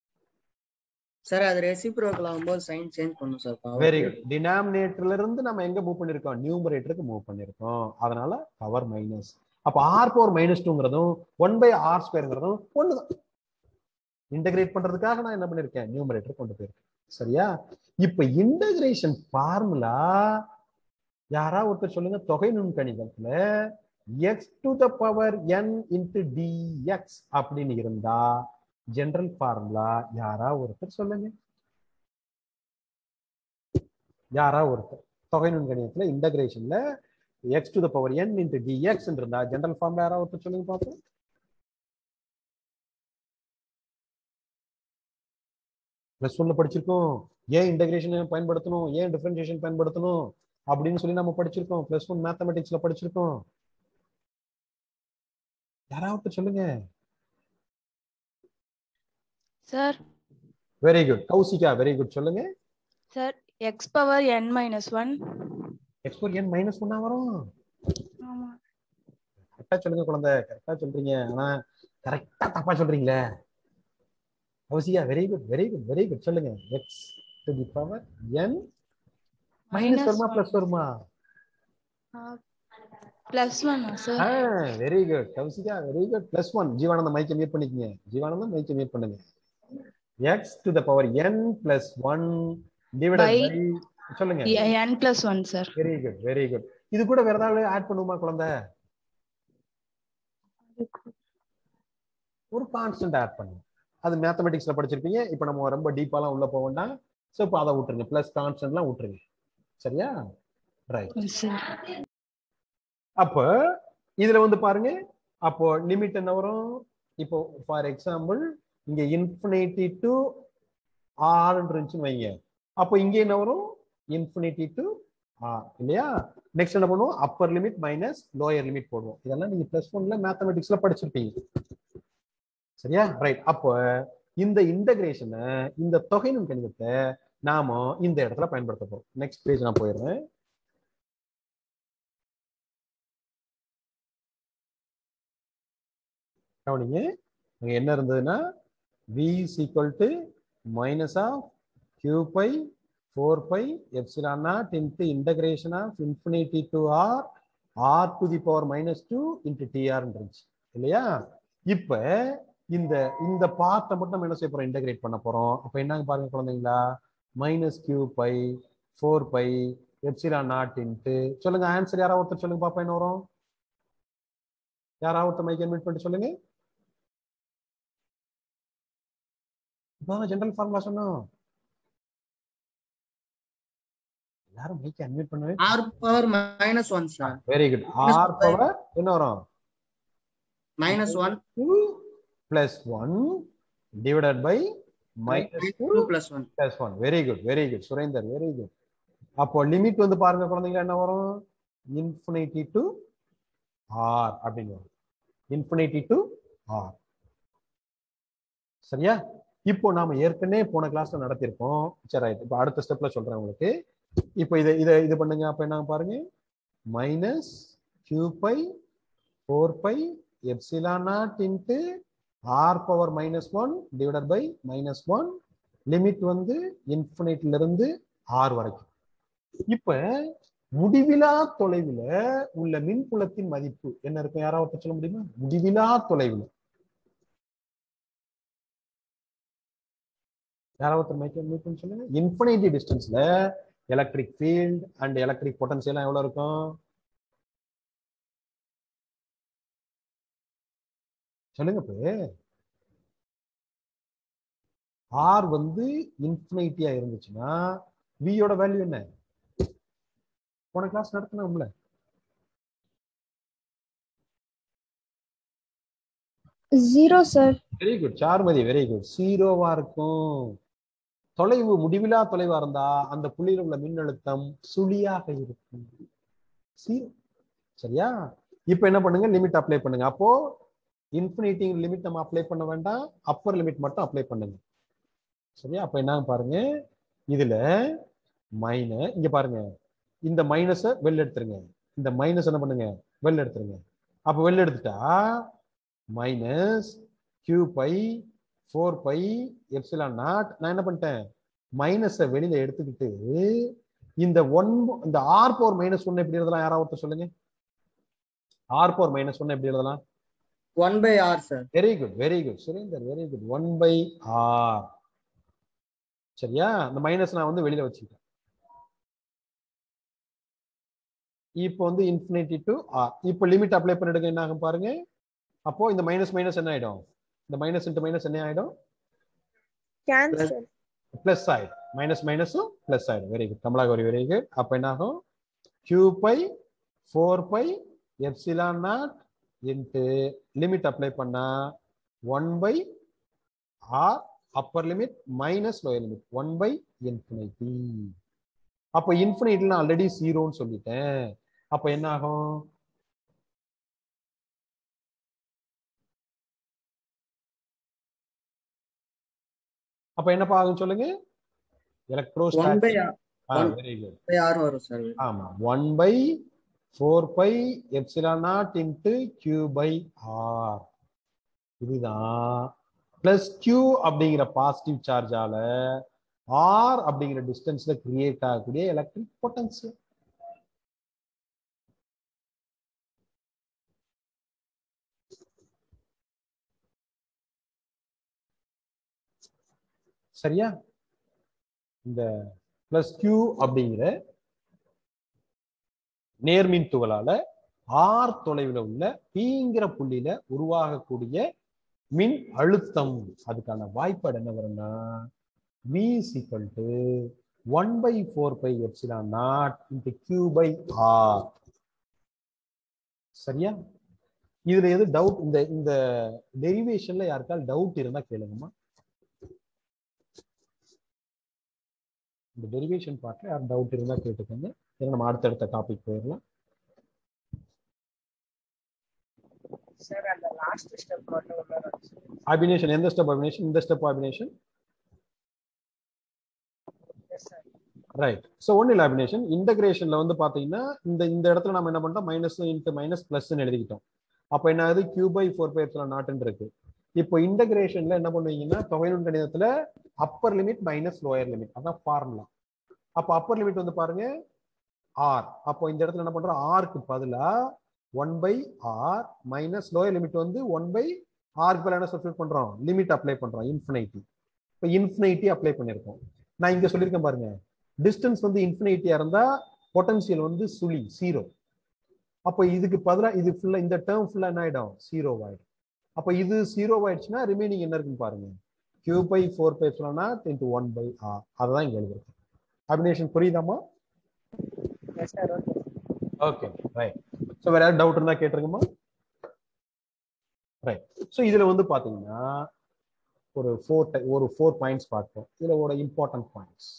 சார் அது ரெசிப்ரோக்கல் ஆகும்போது சைன் சேஞ்ச் பண்ணும் சார் வெரி குட் டினாமினேட்டர்ல இருந்து நம்ம எங்க மூவ் பண்ணிருக்கோம் நியூமரேட்டருக்கு மூவ் பண்ணிருக்கோம் அதனால பவர் மைனஸ் அப்ப ஆர் பவர் மைனஸ் டூங்கிறதும் ஒன் பை ஆர் ஸ்கொயர்ங்கிறதும் ஒண்ணுதான் இன்டகிரேட் பண்றதுக்காக நான் என்ன பண்ணிருக்கேன் நியூமரேட்டர் கொண்டு போயிருக்கேன் சரியா இப்ப இன்டகிரேஷன் ஃபார்முலா யாரா ஒருத்தர் சொல்லுங்க தொகை நுண்கணிதத்துல x to the power n into d x அப்படின்னு இருந்தா ஜெனரல் ஃபார்முலா யாரா ஒருத்தர் சொல்லுங்க யாரா ஒருத்தர் தொகை நுண்கணிதத்துல இன்டகிரேஷன்ல x to the power n into d x இருந்தா ஜெனரல் ஃபார்முலா யாரா ஒருத்தர் சொல்லுங்க பார்ப்போம் பிளஸ் ஒன்ல படிச்சிருக்கோம் ஏன் இன்டகிரேஷன் பயன்படுத்தணும் ஏன் டிஃபரன்சியேஷன் பயன்படுத்தணும் அப்படின்னு சொல்லி நம்ம படிச்சிருக்கோம் பிளஸ் ஒன் மேத்தமெட்டிக்ஸ்ல படிச்சிருக்கோம் யாராவது சொல்லுங்க sir very good Kausika very good சொல்லுங்க sir x power n minus one x power n minus ஒன்னா வரும் ஆமா கரெக்டா சொல்லுங்க குழந்தை கரெக்டா சொல்றீங்க ஆனா கரெக்டா தப்பா சொல்றீங்களே Kausika very good very good very good சொல்லுங்க x to the power n minus Minus வருமா one. பிளஸ் வருமா பிளஸ் ஒன்னா sir very good Kausika very good plus one Jeevanandam மைக்கை மியூட் பண்ணிக்கங்க ஜீவானந்தம் மைக்கை மியூட் பண்ணுங்க x to the power n plus one divided By- by சொல்லுங்க n plus one sir very good very good இது கூட வேற ஏதாவது ஆட் பண்ணுமா குழந்தை ஒரு கான்ஸ்டன்ட் ஆட் பண்ணுங்க அது மேத்தமெட்டிக்ஸ்ல படிச்சிருப்பீங்க இப்போ நம்ம ரொம்ப டீப்பாலாம் உள்ள போக வேண்டாம் ஸோ இப்போ அதை விட்டுருங்க பிளஸ் கான்ஸ்டன்ட்லாம் விட்டுருங்க சரியா ரைட் சார் அப்போ இதுல வந்து பாருங்க அப்போ லிமிட் என்ன வரும் இப்போ ஃபார் எக்ஸாம்பிள் இங்க இன்ஃபினிட்டி டு ஆர் இருந்துச்சுன்னு வைங்க அப்போ இங்க என்ன வரும் இன்ஃபினிட்டி டு ஆர் இல்லையா நெக்ஸ்ட் என்ன பண்ணுவோம் upper limit minus lower limit போடுவோம் இதெல்லாம் நீங்க பிளஸ் ஒன்ல மேத்தமெட்டிக்ஸ்ல படிச்சிருப்பீங்க சரியா ரைட் அப்போ இந்த இன்டகிரேஷனை இந்த தொகை கணிதத்தை நாம இந்த இடத்துல பயன்படுத்த போறோம் நெக்ஸ்ட் பேஜ் நான் போயிடுறேன் கவனிங்க அங்க என்ன இருந்ததுன்னா v is equal to minus of q pi 4 pi epsilon naught into integration of infinity to r r to the power minus 2 into tr ன்னு இருந்துச்சு இல்லையா இப்ப இந்த இந்த பார்ட்டை மட்டும் நம்ம என்ன செய்ய போறோம் இன்டகிரேட் பண்ண போறோம் அப்ப என்னங்க பாருங்க குழந்தைங்களா minus Q by four by epsilon naught into சொல்லுங்க ஆன்சர் யாராவது ஒருத்தர் சொல்லுங்க பாப்பா என்ன வரும் யாராவது ஒருத்தர் மைக் அட்மிட் பண்ணிட்டு சொல்லுங்க இப்பதான் ஜெனரல் ஃபார்முலா சொன்னோம் எல்லாரும் மைக் அட்மிட் பண்ணவே r power minus one sir very good r power என்ன வரும் minus one two plus one divided by minus two two plus one plus one very good very good Surender very good அப்போ limit வந்து பாருங்க குழந்தைங்க என்ன வரும் infinity to R அப்படின்னு வரும் இன்ஃபினிட்டி டு ஆர் சரியா இப்போ நாம ஏற்கனவே போன கிளாஸ்ல நடத்திருக்கோம் சரி ரைட் இப்போ அடுத்த ஸ்டெப்ல சொல்றேன் உங்களுக்கு இப்போ இதை இதை இது பண்ணுங்க அப்ப என்ன பாருங்க minus Q by four by epsilon naught into r power minus one divided by minus one limit வந்து இன்ஃபினிட்ல இருந்து ஆர் வரைக்கும் இப்ப முடிவிலா தொலைவுல உள்ள மின்புலத்தின் மதிப்பு என்ன இருக்கும் யாராவது சொல்ல முடியுமா முடிவிலா தொலைவுல யாராவது மைக்க மீட் சொல்லுங்க இன்ஃபினிட்டி டிஸ்டன்ஸ்ல electric field and electric potential எவ்வளவு இருக்கும் சொல்லுங்க இப்போ ஆர் வந்து இன்ஃபினிட்டியா இருந்துச்சுன்னா வியோட வேல்யூ என்ன போன கிளாஸ் நடத்தினோம்ல ஜீரோ சார் வெரி குட் சார்மதி வெரி குட் ஜீரோவா இருக்கும் தொலைவு முடிவிலா தொலைவா இருந்தா அந்த புள்ளியில் உள்ள மின்னழுத்தம் சுழியாக இருக்கும் Zero. சரியா இப்போ என்ன பண்ணுங்க லிமிட் அப்ளை பண்ணுங்க அப்போ இன்ஃபினிட்டி லிமிட் நம்ம அப்ளை பண்ண வேண்டாம் அப்பர் லிமிட் மட்டும் அப்ளை பண்ணுங்க சரியா அப்ப என்ன பாருங்க இதுல மைன இங்க பாருங்க இந்த மைனஸை வெளில எடுத்துருங்க இந்த மைனஸ் என்ன பண்ணுங்க வெளில எடுத்துருங்க அப்ப வெளில எடுத்துட்டா minus Q by four by epsilon naught நான் என்ன பண்ணிட்டேன் மைனஸை வெளியில எடுத்துக்கிட்டு இந்த ஒன் இந்த ஆர் பவர் மைனஸ் ஒன் எப்படி எழுதலாம் யாராவது ஒருத்தர் சொல்லுங்க ஆர் பவர் மைனஸ் ஒன் எப்படி எழுதலாம் one by R sir very good very good Surender very good one by R சரியா இந்த மைனஸ் நான் வந்து வெளியில வச்சுக்கிட்டேன் இப்போ வந்து இன்ஃபினிட்டி டு ஆர் இப்போ லிமிட் அப்ளை பண்ணிடுங்க என்ன ஆகும் பாருங்க அப்போ இந்த மைனஸ் மைனஸ் என்ன ஆயிடும் இந்த மைனஸ் இன்ட்டு மைனஸ் என்ன ஆயிடும் கேன்சல் பிளஸ் ஆயிடும் மைனஸ் மைனஸும் பிளஸ் ஆயிடும் very good Kamalakari very good அப்போ என்ன ஆகும் Q by four by epsilon naught into limit apply பண்ணா one by R upper limit minus lower limit one by infinity அப்போ இன்ஃபினிட்டி நான் ஆல்ரெடி ஜீரோன்னு சொல்லிட்டேன் அப்போ என்ன ஆகும் அப்ப என்னப்பா ஆகும் சொல்லுங்க one by electrostatic one- very good by R வரும் சார் ஆமா one by four by epsilon naught into Q by R இதுதான் பிளஸ் கியூ அப்படிங்கிற பாசிட்டிவ் சார்ஜால ஆர் அப்படிங்கிற டிஸ்டன்ஸ்ல கிரியேட் ஆகக்கூடிய எலக்ட்ரிக் பொட்டன்சியல் சரியா இந்த பிளஸ் கியூ அப்படிங்கிற நேர்மின் துகளால ஆர் தொலைவில் உள்ள பிங்கிற புள்ளியில உருவாகக்கூடிய மின் அழுத்தம் அதுக்கான வாய்ப்பாடு என்ன வரும்னா V equal to one by four by epsilon naught into Q by R சரியா இதுல எது டவுட் இந்த இந்த டெரிவேஷன்ல யாருக்கால் டவுட் இருந்தா கேளுங்கம்மா இந்த டெரிவேஷன் பார்ட்ல யார் டவுட் இருந்தா கேட்டுக்கோங்க ஏன்னா நம்ம அடுத்தடுத்த டாபிக் போயிடலாம் சார் அந்த லாஸ்ட் ஸ்டெப் மட்டும் உள்ள அபினேஷன் எந்த ஸ்டெப் அபினேஷன் இந்த ஸ்டெப் அபினேஷன் சார் ரைட் ஸோ ஒன்றும் இல்லை அபினேஷன் இன்டகிரேஷன்ல வந்து பார்த்தீங்கன்னா இந்த இந்த இடத்துல நம்ம என்ன பண்ணிட்டோம் மைனஸ் இன்ட்டு மைனஸ் பிளஸ்ன்னு எழுதிக்கிட்டோம் அப்போ என்ன ஆகுது Q by four by epsilon நாட்னு இருக்கு இப்போ இன்டகிரேஷன்ல என்ன பண்ணுவீங்கன்னா தொகைநுண் கணிதத்துல upper limit minus lower limit அதான் ஃபார்முலா அப்போ அப்பர் லிமிட் வந்து பாருங்க ஆர் அப்போ இந்த இடத்துல என்ன பண்றோம் ஆருக்கு பதிலா one by R minus lower limit வந்து ஒன் பை ஆருக்கு பதிலா என்ன சப்ஸ்டியூட் பண்றோம் லிமிட் அப்ளை பண்றோம் இன்ஃபினைட்டி இப்போ இன்ஃபினைட்டி அப்ளை பண்ணியிருக்கோம் நான் இங்க சொல்லியிருக்கேன் பாருங்க டிஸ்டன்ஸ் வந்து இன்ஃபினைட்டியா இருந்தா பொட்டன்சியல் வந்து சுழி ஜீரோ அப்போ இதுக்கு பதிலா இது ஃபுல்லா இந்த டேர்ம் ஃபுல்லா என்ன ஆயிடும் ஜீரோ ஆயிடும் அப்போ இது ஜீரோ ஆயிடுச்சுன்னா ரிமைனிங் என்ன இருக்குன்னு பாருங்க கியூ பை ஃபோர் பை சொல்லனா இன்ட்டு ஒன் பை ஆர் அதை இங்க எழுதிருக்கேன் காம்பினேஷன் புரியுதாமா yes sir okay okay right so வேற யாரும் டவுட் இருந்தா கேட்டுருங்கம்மா ரைட் ஸோ இதுல வந்து பாத்தீங்கன்னா ஒரு ஃபோர் ஒரு ஃபோர் பாயிண்ட்ஸ் பார்த்தோம் இதுல ஒரு இம்பார்ட்டன்ட் பாயிண்ட்ஸ்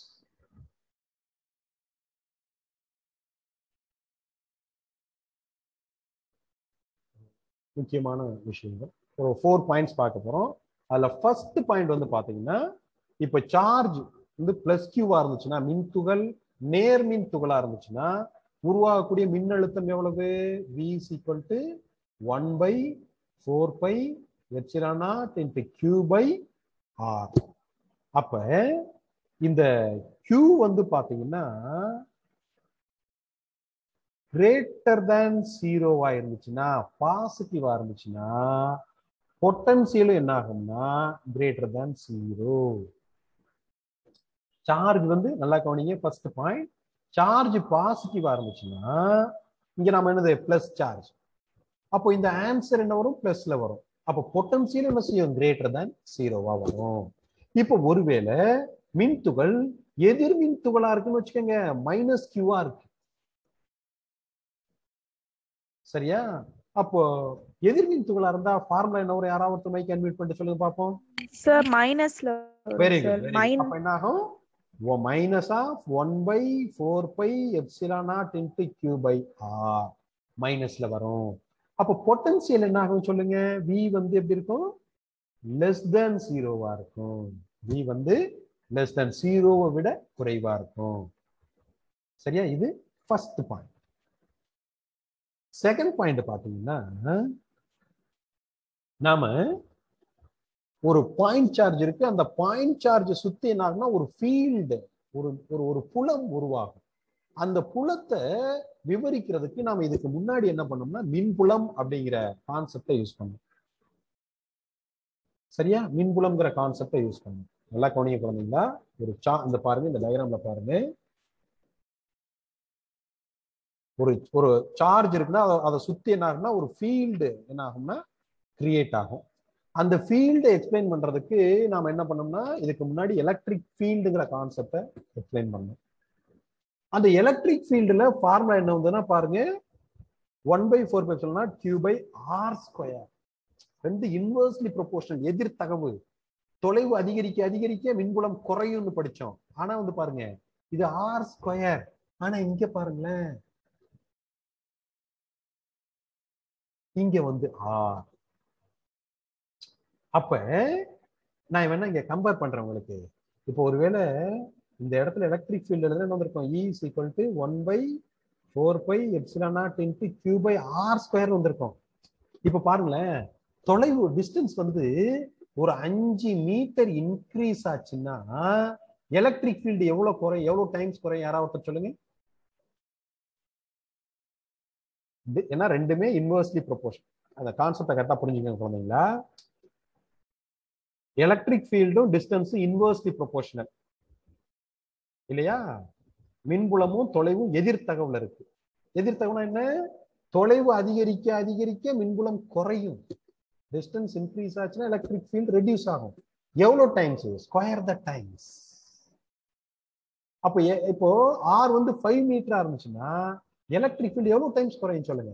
முக்கியமான விஷயங்கள் ஒரு ஃபோர் பாயிண்ட்ஸ் பார்க்க போறோம் அதுல ஃபர்ஸ்ட் பாயிண்ட் வந்து பாத்தீங்கன்னா இப்ப சார்ஜ் வந்து பிளஸ் கியூவா இருந்துச்சுன்னா மின்துகள் நேர்மின் துகளா இருந்துச்சுன்னா உருவாகக்கூடிய மின்னழுத்தம் எவ்வளவு V equal to one by four by epsilon naught into Q by R அப்ப இந்த Q வந்து பாத்தீங்கன்னா கிரேட்டர் தேன் ஜீரோவா இருந்துச்சுன்னா பாசிட்டிவா இருந்துச்சுன்னா பொட்டன்சியலும் என்ன ஆகும்னா கிரேட்டர் தேன் ஜீரோ சார்ஜ் வந்து நல்லா கவனிங்க ஃபர்ஸ்ட் பாயிண்ட் சார்ஜ் பாசிட்டிவா இருந்துச்சுன்னா இங்க நம்ம என்னது பிளஸ் சார்ஜ் அப்போ இந்த ஆன்சர் என்ன வரும் பிளஸ்ல வரும் அப்போ பொட்டன்சியல் என்ன செய்யும் கிரேட்டர் தேன் ஜீரோவா வரும் இப்போ ஒருவேளை மின்துகள் எதிர் மின்துகளா இருக்குன்னு வச்சுக்கோங்க மைனஸ் கியூவா இருக்கு சரியா அப்போ எதிர் மின்துகளா இருந்தா ஃபார்முலா என்ன வரும் யாராவது ஒருத்தர் மைக் அன்மியூட் பண்ணிட்டு சொல்லுங்க பாப்போம் சார் மைனஸ்ல வெரி குட் அப்ப என்ன ஆகும் minus of one by four by epsilon naught into Q by R மைனஸ்ல வரும் அப்போ பொட்டன்சியல் என்ன ஆகும் சொல்லுங்க வி வந்து எப்படி இருக்கும் லெஸ் தேன் ஜீரோவா இருக்கும் வி வந்து லெஸ் தேன் ஜீரோவை விட குறைவா இருக்கும் சரியா இது ஃபர்ஸ்ட் பாயிண்ட் செகண்ட் பாயிண்ட் பாத்தீங்கன்னா நாம ஒரு பாயிண்ட் சார்ஜ் இருக்கு அந்த பாயிண்ட் சார்ஜ் சுத்தி என்ன ஆகும்னா ஒரு ஃபீல்டு ஒரு ஒரு ஒரு புலம் உருவாகும் அந்த புலத்தை விவரிக்கிறதுக்கு நாம இதுக்கு முன்னாடி என்ன பண்ணோம்னா மின்புலம் அப்படிங்கிற கான்செப்டை யூஸ் பண்ணோம் சரியா மின்புலம்ங்கிற கான்செப்டை யூஸ் பண்ணோம் நல்லா கவனிங்க குழந்தைங்களா ஒரு சா இந்த பாருங்க இந்த டயக்ராம்ல பாருங்க ஒரு ஒரு சார்ஜ் இருக்குன்னா அதை- அதை சுத்தி என்ன ஆகும்னா ஒரு ஃபீல்டு என்ன ஆகும்னா கிரியேட் ஆகும் அந்த ஃபீல்டை எக்ஸ்பிளைன் பண்றதுக்கு நாம என்ன பண்ணோம்னா இதுக்கு முன்னாடி எலக்ட்ரிக் ஃபீல்டுங்கிற கான்செப்டை எக்ஸ்பிளைன் பண்ணோம் அந்த எலக்ட்ரிக் ஃபீல்டுல ஃபார்முலா என்ன வந்ததுன்னா பாருங்க ஒன் பை ஃபோர் பை சொல்லனா கியூ பை ஆர் ஸ்கொயர் ரெண்டு இன்வெர்ஸ்லி ப்ரொபோர்ஷனல் எதிர் தகவு தொலைவு அதிகரிக்க அதிகரிக்க மின்புலம் குறையும்னு படிச்சோம் ஆனா வந்து பாருங்க இது ஆர் ஸ்கொயர் ஆனா இங்க பாருங்களேன் இங்க வந்து ஆர் அப்ப நான் வேணா இங்க கம்பேர் பண்றேன் உங்களுக்கு இப்போ ஒருவேளை இந்த இடத்துல எலக்ட்ரிக் ஃபீல்டு என்ன வந்திருக்கும் E is equal to one by four by epsilon naught into Q by R square வந்திருக்கும் இப்போ பாருங்களேன் தொலைவு டிஸ்டன்ஸ் வந்து ஒரு அஞ்சு மீட்டர் இன்க்ரீஸ் ஆச்சுன்னா எலக்ட்ரிக் ஃபீல்டு எவ்வளவு குறை எவ்வளவு டைம்ஸ் குறையும் யாராவது ஒருத்தர் சொல்லுங்க இது- ஏன்னா ரெண்டுமே இன்வெர்ஸ்லி ப்ரொபோர்ஷன் அந்த கான்செப்டை கரெக்டா புரிஞ்சுக்கங்க குழந்தைங்களா எலக்ட்ரிக் ஃபீல்டும் டிஸ்டன்ஸும் இன்வெர்ஸ்லி ப்ரொபோர்ஷனல் இல்லையா மின்புலமும் தொலைவும் எதிர்த்தகவுல இருக்கு எதிர்த்தகவுனா என்ன தொலைவு அதிகரிக்க அதிகரிக்க மின்புலம் குறையும் டிஸ்டன்ஸ் இன்க்ரீஸ் ஆச்சுன்னா எலக்ட்ரிக் ஃபீல்ட் ரெடியூஸ் ஆகும் எவ்வளவு டைம்ஸ் ஸ்கொயர் த டைம்ஸ் அப்போ எ- இப்போ ஆர் வந்து ஃபைவ் மீட்டரா இருந்துச்சுன்னா எலக்ட்ரிக் ஃபீல்ட் எவ்வளவு டைம்ஸ் குறையும் சொல்லுங்க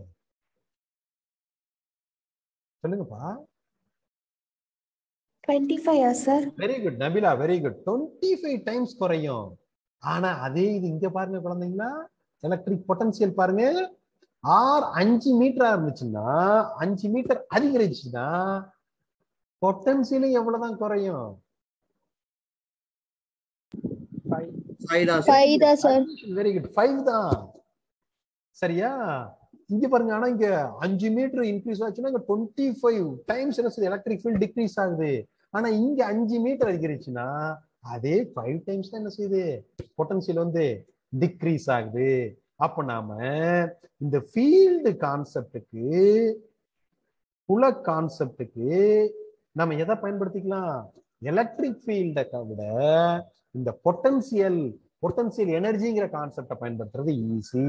சொல்லுங்கப்பா twenty five sir very good Nabila very good twenty five times குறையும் ஆனா அதே இது இங்க பாருங்க குழந்தைங்களா எலக்ட்ரிக் பொட்டன்சியல் பாருங்க ஆர் அஞ்சு மீட்டரா இருந்துச்சுன்னா அஞ்சு மீட்டர் அதிகரிச்சுன்னா பொட்டன்சியலும் எவ்வளவுதான் குறையும் ஃபைவ் தான் ஃபைவ் தான் சார் வெரி குட் ஃபைவ் தான் சரியா இங்க பாருங்க ஆனா இங்க அஞ்சு மீட்டர் இன்க்ரீஸ் ஆச்சுன்னா இங்க டுவெண்ட்டி ஃபைவ் டைம்ஸ் என்ன செய்யுது எலக்ட்ரிக் ஃபீல்ட் டிக்ரீஸ் ஆகுது ஆனா இங்க அஞ்சு மீட்டர் அதிகரிச்சுன்னா அதே ஃபைவ் டைம்ஸ் தான் என்ன செய்யுது பொட்டன்சியல் வந்து டிக்ரீஸ் ஆகுது அப்ப நாம இந்த ஃபீல்டு கான்செப்டுக்கு புல கான்செப்டுக்கு நம்ம எதை பயன்படுத்திக்கலாம் எலக்ட்ரிக் ஃபீல்டை விட இந்த பொட்டன்சியல் பொட்டன்சியல் எனர்ஜிங்கிற கான்செப்டை பயன்படுத்துறது ஈஸி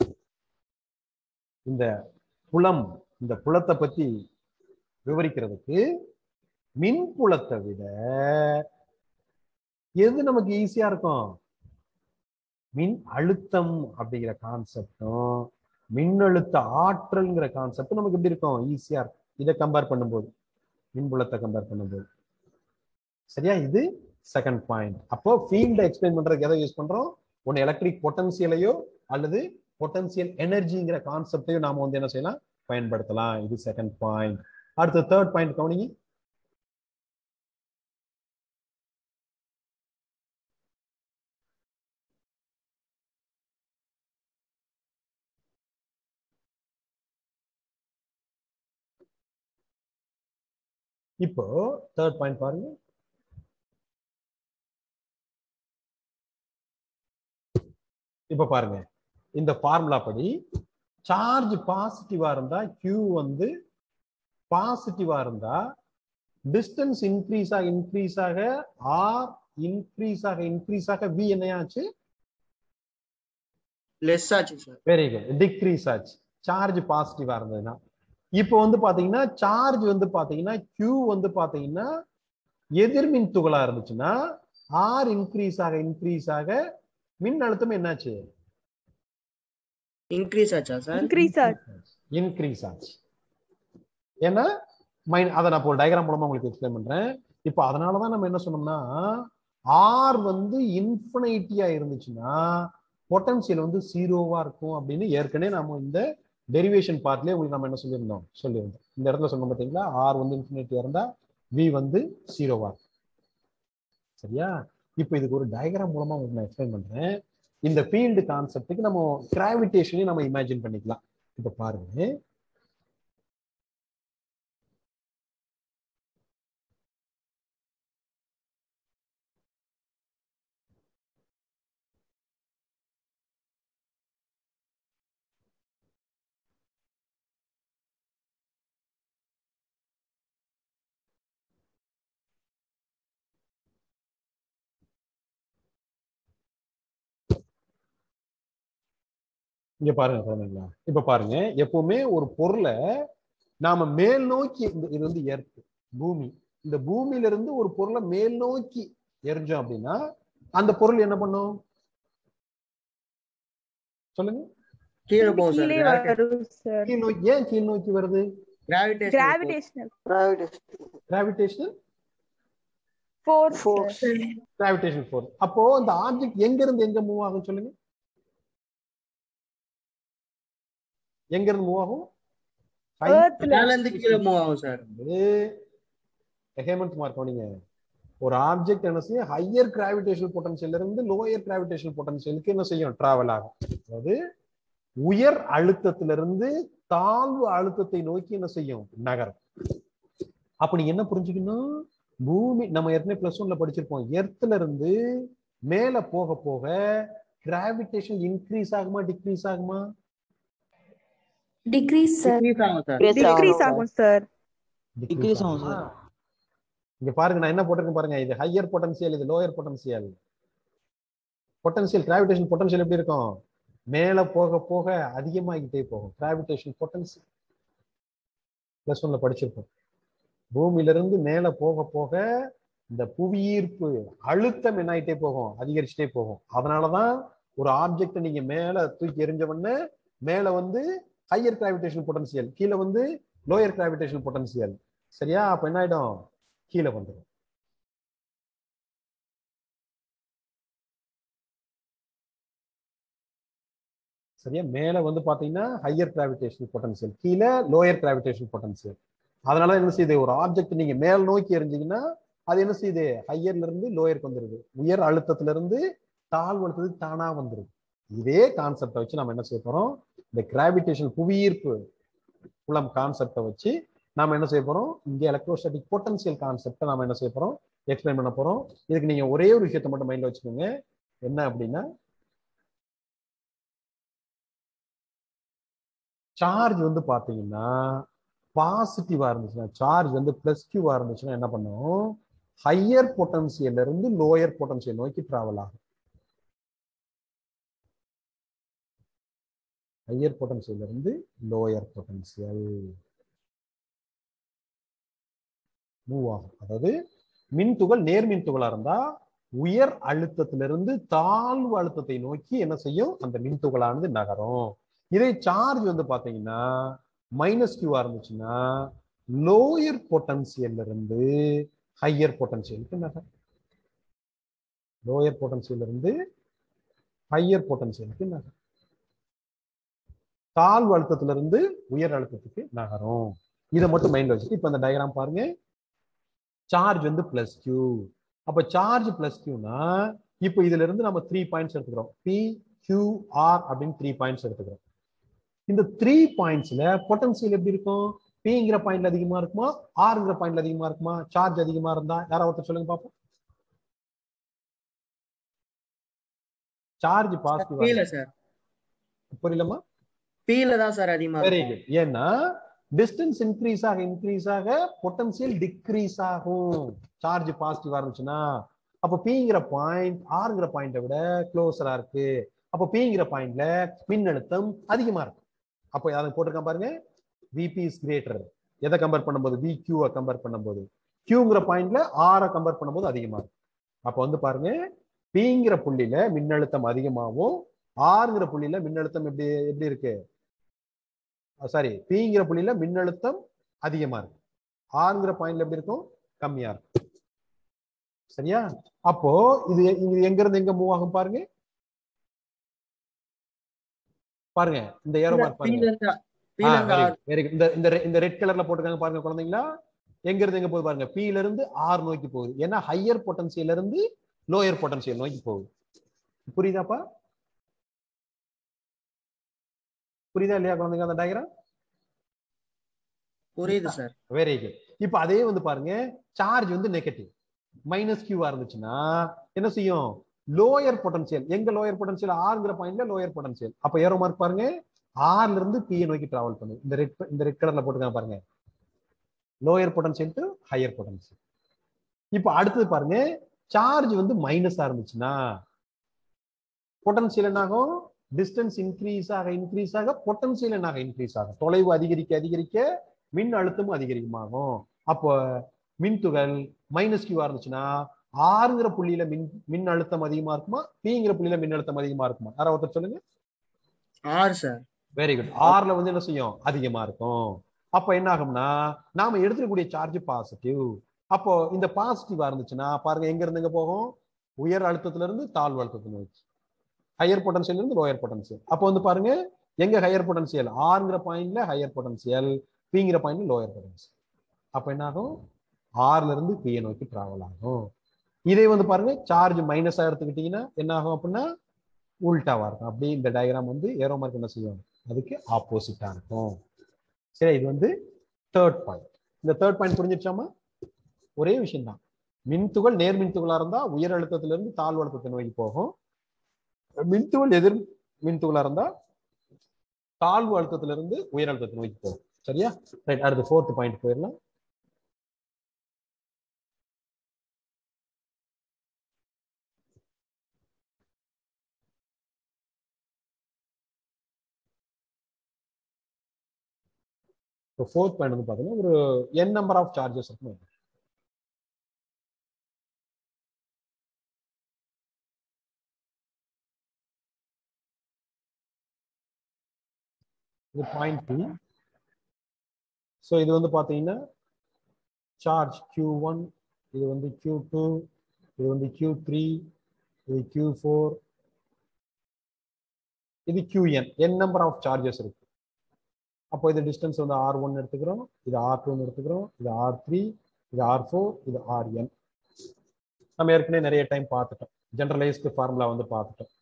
இந்த புலம் இந்த புலத்தை பத்தி விவரிக்கிறதுக்கு மின் புலத்தை விட எது நமக்கு ஈஸியா இருக்கும் மின் அழுத்தம் அப்படிங்கிற கான்செப்டும் மின்னழுத்த ஆற்றல்ங்கிற கான்செப்ட் நமக்கு எப்படி இருக்கும் ஈஸியா இருக்கும் இதை கம்பேர் பண்ணும்போது மின்புலத்தை கம்பேர் பண்ணும்போது சரியா இது செகண்ட் பாயிண்ட் அப்போ ஃபீல்டை எக்ஸ்பிளைன் பண்றதுக்கு எதை யூஸ் பண்றோம் ஒன்னு எலக்ட்ரிக் பொட்டன்சியலையோ அல்லது பொட்டன்சியல் எனர்ஜிங்கிற கான்செப்டையும் நாம வந்து என்ன செய்யலாம் பயன்படுத்தலாம் இது செகண்ட் பாயிண்ட் அடுத்து தேர்ட் பாயிண்ட் கவனிங்க இப்போ தேர்ட் பாயிண்ட் பாருங்க இப்ப பாருங்க இந்த ஃபார்முலா படி சார்ஜ் பாசிட்டிவா இருந்தா Q வந்து பாசிட்டிவா இருந்தா டிஸ்டன்ஸ் இன்க்ரீஸ் ஆக இன்க்ரீஸ் ஆக ஆர் இன்க்ரீஸ் ஆக இன்க்ரீஸ் ஆக V என்னையாச்சு லெஸ் ஆச்சு சார் வெரி குட் டிக்ரீஸ் ஆச்சு சார்ஜ் பாசிட்டிவா இருந்ததுன்னா இப்போ வந்து பாத்தீங்கன்னா சார்ஜ் வந்து பாத்தீங்கன்னா Q வந்து பாத்தீங்கன்னா எதிர்மின் துகளா இருந்துச்சுன்னா ஆர் இன்க்ரீஸ் ஆக இன்க்ரீஸ் ஆக மின் அழுத்தம் என்னாச்சு இன்க்ரீஸ் ஆச்சா சார் இன்க்ரீஸ் ஆச்சு இன்க்ரீஸ் ஆச்சு ஏன்னா மைன் அதை நான் இப்போ டயக்ராம் மூலமா உங்களுக்கு எக்ஸ்பிளைன் பண்றேன் இப்போ அதனாலதான் நம்ம என்ன சொன்னோம்னா ஆர் வந்து இன்ஃபினைட்டியா இருந்துச்சுன்னா பொட்டன்சியல் வந்து ஜீரோவா இருக்கும் அப்படின்னு ஏற்கனவே நம்ம இந்த டெரிவேஷன் பார்ட்லயே உங்களுக்கு நம்ம என்ன சொல்லியிருந்தோம் சொல்லியிருந்தோம் இந்த இடத்துல சொன்னோம் பார்த்தீங்களா ஆர் வந்து இன்ஃபினிட்டியா இருந்தா வி வந்து ஜீரோவா இருக்கும் சரியா இப்போ இதுக்கு ஒரு டயக்ராம் மூலமா உங்களுக்கு நான் எக்ஸ்பிளைன் பண்றேன் இந்த ஃபீல்டு கான்செப்டுக்கு நம்ம கிராவிடேஷனையும் நம்ம இமேஜின் பண்ணிக்கலாம் இப்ப பாருங்க இங்க பாருங்க குழந்தைங்களா இப்ப பாருங்க எப்பவுமே ஒரு பொருளை நாம மேல் நோக்கி இந்த இது வந்து எர்த் பூமி இந்த பூமியில இருந்து ஒரு பொருளை மேல் நோக்கி எரிஞ்சோம் அப்படின்னா அந்த பொருள் என்ன பண்ணும் சொல்லுங்க கீழே போகும் சார் கீழே வரும் சார் கீழ் நோக்கி ஏன் கீழ் நோக்கி வருது gravitation gravitational gravitational force gravitation force அப்போ இந்த ஆப்ஜெக்ட் எங்க இருந்து எங்க மூவ் ஆகும் சொல்லுங்க எங்க இருந்து மூவ் ஆகும் Earthல மேல இருந்து கீழே மூவ் ஆகும் சார் வந்து ஹேமந்த் குமார் கவனிங்க ஒரு ஆப்ஜெக்ட் என்ன செய்யும் ஹையர் கிராவிடேஷனல் பொட்டன்ஷியல் இருந்து லோயர் கிராவிடேஷனல் பொட்டன்ஷியலுக்கு என்ன செய்யும் டிராவல் ஆகும் அதாவது உயர் அழுத்தத்திலிருந்து தாழ்வு அழுத்தத்தை நோக்கி என்ன செய்யும் நகரும் அப்ப நீங்க என்ன புரிஞ்சுக்கணும் பூமி நம்ம ஏற்கனவே பிளஸ் ஒன்ல படிச்சிருப்போம் எர்த்ல இருந்து மேல போக போக கிராவிடேஷன் இன்க்ரீஸ் ஆகுமா டிக்ரீஸ் ஆகுமா டிக்ரீஸ் சார் டிக்ரீஸ் ஆகும் சார் டிக்ரீஸ் ஆகும் சார் டிக்ரீஸ் ஆகும் சார் இங்க பாருங்க நான் என்ன போட்டிருக்கேன் பாருங்க இது ஹையர் பொட்டன்சியல் இது lower potential potential gravitation potential எப்படி இருக்கும் மேல போக போக அதிகமாகிட்டே போகும் கிராவிடேஷன் பொட்டன்சியல் பிளஸ் ஒன்ல படிச்சிருப்போம் பூமியில இருந்து மேல போக போக இந்த புவியீர்ப்பு அழுத்தம் என்ன ஆயிட்டே போகும் அதிகரிச்சுட்டே போகும் அதனாலதான் ஒரு ஆப்ஜெக்ட் நீங்க மேல தூக்கி எறிஞ்ச உடனே மேல வந்து ஹையர் கிராவிடேஷன் பொட்டன்சியல் கீழே வந்து லோயர் கிராவிடேஷன் பொட்டன்சியல் சரியா அப்ப என்ன ஆயிடும் கீழே வந்துடும் சரியா மேல வந்து பாத்தீங்கன்னா ஹையர் கிராவிடேஷன் பொட்டன்சியல் கீழே லோயர் கிராவிடேஷன் பொட்டன்சியல் அதனால என்ன செய்யுது ஒரு ஆப்ஜெக்ட் நீங்க மேல் நோக்கி எறிஞ்சீங்கன்னா அது என்ன செய்யுது ஹையர்ல இருந்து லோயருக்கு வந்துருது உயர் அழுத்தத்துல இருந்து தாழ்வு அழுத்தத்துக்கு தானா வந்துருது இதே கான்செப்டை வச்சு நம்ம என்ன செய்ய போறோம் இந்த கிராவிடேஷன் புவியீர்ப்பு புலம் கான்செப்டை வச்சு நாம என்ன செய்ய போறோம் இங்க எலக்ட்ரோஸ்டாட்டிக் பொட்டன்சியல் கான்செப்டை நாம என்ன செய்ய போறோம் எக்ஸ்பிளைன் பண்ண போறோம் இதுக்கு நீங்க ஒரே ஒரு விஷயத்தை மட்டும் மைண்ட்ல வச்சுக்கோங்க என்ன அப்படின்னா சார்ஜ் வந்து பாத்தீங்கன்னா பாசிட்டிவா இருந்துச்சுன்னா சார்ஜ் வந்து பிளஸ் கியூவா இருந்துச்சுன்னா என்ன பண்ணும் ஹையர் பொட்டன்சியல்ல இருந்து லோயர் பொட்டன்சியல் நோக்கி டிராவல் ஆகும் ஹையர் பொட்டன்சியல்ல இருந்து லோயர் பொட்டன்சியல் மூவ் ஆகும் அதாவது மின்துகள் நேர்மின் துகளா இருந்தா உயர் அழுத்தத்திலிருந்து தாழ்வு அழுத்தத்தை நோக்கி என்ன செய்யும் அந்த மின்துகளானது நகரும் இதே சார்ஜ் வந்து பாத்தீங்கன்னா மைனஸ் கியூவா இருந்துச்சுன்னா லோயர் பொட்டன்சியல்ல இருந்து ஹையர் பொட்டன்சியலுக்கு நகர் லோயர் பொட்டன்சியல்ல இருந்து ஹையர் பொட்டன்சியலுக்கு நகர் தாழ்வு அழுத்தத்துல இருந்து உயர் அழுத்தத்துக்கு நகரும் இதை மட்டும் மைண்ட்ல வச்சுட்டு இப்ப அந்த டயக்ராம் பாருங்க சார்ஜ் வந்து பிளஸ் கியூ அப்ப சார்ஜ் பிளஸ் கியூனா இப்போ இதுல இருந்து நம்ம த்ரீ பாயிண்ட்ஸ் எடுத்துக்கிறோம் பி கியூ ஆர் அப்படின்னு த்ரீ பாயிண்ட்ஸ் எடுத்துக்கிறோம் இந்த த்ரீ பாயிண்ட்ஸ்ல பொட்டன்சியல் எப்படி இருக்கும் பிங்கிற பாயிண்ட்ல அதிகமா இருக்குமா ஆர்ங்கிற பாயிண்ட்ல அதிகமா இருக்குமா சார்ஜ் அதிகமா இருந்தா யாராவது ஒருத்தர் சொல்லுங்க பாப்போம் சார்ஜ் பீல பாசிட்டிவ் சார் புரியலமா பீல தான் சார் அதிகமா வெரி இருக்கும் குட் ஏன்னா டிஸ்டன்ஸ் இன்க்ரீஸ் ஆக இன்க்ரீஸ் ஆக பொட்டன்சியல் டிக்ரீஸ் ஆகும் சார்ஜ் பாசிட்டிவா இருந்துச்சுன்னா அப்ப பிங்கிற பாயிண்ட் ஆர்ங்கிற பாயிண்ட விட க்ளோஸரா இருக்கு அப்ப பிங்கிற பாயிண்ட்ல மின்னழுத்தம் அதிகமா இருக்கும் அப்போ அதை போட்டிருக்கேன் பாருங்க விபி இஸ் கிரேட்டர் எதை கம்பேர் பண்ணும்போது வி கியூவை கம்பேர் பண்ணும்போது கியூங்கிற பாயிண்ட்ல ஆரை கம்பேர் பண்ணும்போது அதிகமா இருக்கும் அப்போ வந்து பாருங்க பிங்கிற புள்ளியில மின்னழுத்தம் அதிகமாகவும் ஆறுங்கிற புள்ளியில மின்னழுத்தம் எப்படி எப்படி இருக்கு சாரி பிங்கிற புள்ளியில மின்னழுத்தம் அதிகமா இருக்கு ஆறுங்கிற பாயிண்ட்ல எப்படி இருக்கும் கம்மியா இருக்கும் சரியா அப்போ இது இது எங்க இருந்து எங்க மூவ் ஆகும் பாருங்க பாருங்க இந்த ஏரோ மார்க் பாருங்க பீல இருந்தா பீல இருந்தா வெரி குட் இந்த இந்த re- இந்த ரெட் கலர்ல போட்டுருக்காங்க பாருங்க குழந்தைங்களா எங்க இருந்து எங்க போகுது பாருங்க P ல இருந்து ஆர் நோக்கி போகுது ஏன்னா ஹையர் பொட்டன்சியல்ல இருந்து லோயர் பொட்டன்சியல் நோக்கி போகுது புரியுதாப்பா புரியுதா இல்லையா குழந்தைங்க அந்த டயக்ராம் புரியுது சார் வெரி குட் இப்போ அதே வந்து பாருங்க சார்ஜ் வந்து நெகட்டிவ் மைனஸ் கியூவா இருந்துச்சுன்னா என்ன செய்யும் லோயர் பொட்டன்சியல் எங்க லோயர் பொட்டன்சியல் ஆறுங்கிற பாயிண்ட்ல லோயர் பொட்டன்சியல் அப்ப ஏரோ மார்க் பாருங்க ஆர்ல இருந்து பி நோக்கி டிராவல் பண்ணு இந்த ரெட் இந்த ரெட் கலர்ல போட்டுருக்காங்க பாருங்க lower potential to higher potential இப்போ அடுத்தது பாருங்க சார்ஜ் வந்து மைனஸா இருந்துச்சுன்னா பொட்டன்சியல் என்னாகும் டிஸ்டன்ஸ் இன்க்ரீஸ் ஆக இன்க்ரீஸ் ஆக பொட்டன்சியல் என்னாக இன்க்ரீஸ் ஆகும் தொலைவு அதிகரிக்க அதிகரிக்க மின் அழுத்தமும் அதிகரிக்குமாகும் அப்போ மின்துகள் மைனஸ் கியூவா இருந்துச்சுன்னா ஆறுங்கிற புள்ளியில மின் மின் அழுத்தம் அதிகமா இருக்குமா பிங்கிற புள்ளியில மின் அழுத்தம் அதிகமா இருக்குமா யாராவது ஒருத்தர் சொல்லுங்க ஆறு சார் வெரி குட் ஆர்ல வந்து என்ன செய்யும் அதிகமா இருக்கும் அப்ப என்ன ஆகும்னா நாம எடுத்துக்கக்கூடிய சார்ஜ் பாசிட்டிவ் அப்போ இந்த பாசிட்டிவா இருந்துச்சுன்னா பாருங்க எங்க இருந்து எங்க போகும் உயர் அழுத்தத்துல இருந்து தாழ்வு அழுத்தத்துல நோக்கி ஹையர் பொட்டன்சியல் இருந்து லோயர் பொட்டன்சியல் அப்போ வந்து பாருங்க எங்க ஹையர் பொட்டன்சியல் ஆறுங்கிற பாயிண்ட்ல ஹையர் பொட்டன்சியல் பிங்கிற பாயிண்ட்ல லோயர் பொட்டன்சியல் அப்ப என்ன ஆகும் ஆறுல இருந்து பியை நோக்கி டிராவல் ஆகும் இதே வந்து பாருங்க சார்ஜ் மைனஸா எடுத்துக்கிட்டீங்கன்னா என்ன ஆகும் அப்படின்னா உல்டாவா இருக்கும் அப்படியே இந்த டயக்ராம் வந்து ஏரோ மார்க் என்ன செய்யும் அதுக்கு ஆப்போசிட்டா இருக்கும் சரி இது வந்து தேர்ட் பாயிண்ட் இந்த தேர்ட் பாயிண்ட் புரிஞ்சிருச்சாமா ஒரே விஷயம் தான் மின்துகள் நேர் மின்துகளா இருந்தா உயர் அழுத்தத்துல இருந்து தாழ்வு அழுத்தத்தை நோக்கி போகும் மின்துகள் எதிர் மின்துகளா இருந்தா தாழ்வு அழுத்தத்துல இருந்து உயர் அழுத்தத்தை நோக்கி போகும் சரியா ரைட் அடுத்து ஃபோர்த் பாயிண்ட் போயிடலாம் இப்போ ஃபோர்த் பாயிண்ட் வந்து பார்த்தீங்கன்னா ஒரு என் நம்பர் ஆஃப் சார்ஜஸ் இருக்கும் இது பாயிண்ட் பி ஸோ இது வந்து பார்த்தீங்கன்னா சார்ஜ் கியூ ஒன் இது வந்து கியூ டூ இது வந்து கியூ த்ரீ இது கியூ ஃபோர் இது Q N N number of charges இருக்கு அப்போ இது டிஸ்டன்ஸ் வந்து ஆர் ஒன் எடுத்துக்கிறோம் இது ஆர் டூன்னு எடுத்துக்கிறோம் இது ஆர் த்ரீ இது ஆர் ஃபோர் இது ஆர் என் நம்ம ஏற்கனவே நிறைய டைம் பார்த்துட்டோம் ஜென்ரலைஸ்டு ஃபார்முலா வந்து பார்த்துட்டோம்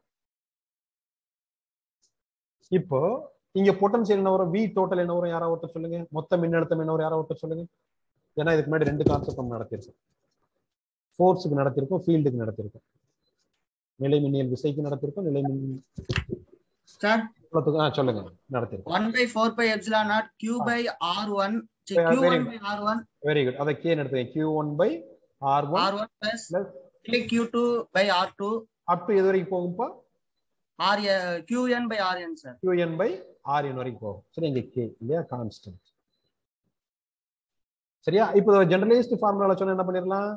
இப்போ இங்க பொட்டன்சியல் என்ன வரும் வி டோட்டல் என்ன வரும் யாராவது ஒருத்தர் சொல்லுங்க மொத்த மின்னழுத்தம் என்ன வரும் யாராவது ஒருத்தர் சொல்லுங்க ஏன்னா இதுக்கு முன்னாடி ரெண்டு கான்செப்ட் நம்ம நடத்திருக்கோம் ஃபோர்ஸுக்கு நடத்திருக்கோம் ஃபீல்டுக்கு நடத்திருக்கோம் நிலை மின்னியல் விசைக்கு நடத்திருக்கோம் நிலை மின் சார் புலத்துக்கு- ஆ சொல்லுங்க நடத்திருக்கோம் one by four by epsilon naught Q by R one Yeah, Q very one good. By R one very good அதை கே எடுத்துக்கேன் Q one by R one R one plus Plus- Q two by R two up to எது வரைக்கும் போகும்பா R Q N by R N sir Q N by R N வரைக்கும் போகும் சரி இங்க K இல்லையா கான்ஸ்டன்ட் சரியா இப்போ ஜெனரலைஸ்டு ஃபார்முலா சொன்னா என்ன பண்ணிடலாம்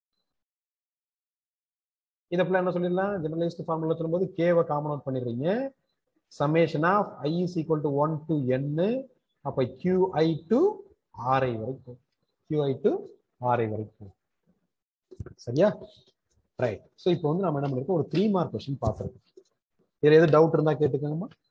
இதை ஃபுல்லா என்ன சொல்லிடலாம் ஜெனரலைஸ்டு ஃபார்முலா சொல்லும்போது கேவை காமன் அவுட் பண்ணிடுறீங்க summation of I is equal to one to N அப்ப கியூஐ டு ஆர்ஐ வரைக்கும் கியூஐ டு ஆர்ஐ வரைக்கும் சரியா ரைட் ஸோ இப்போ வந்து நம்ம என்ன பண்ணிருக்கோம் ஒரு த்ரீ மார்க் கொஸ்டின் பார்த்துருக்கோம் இதுல எது டவுட் இருந்தா கேட்டுக்கோங்கம்மா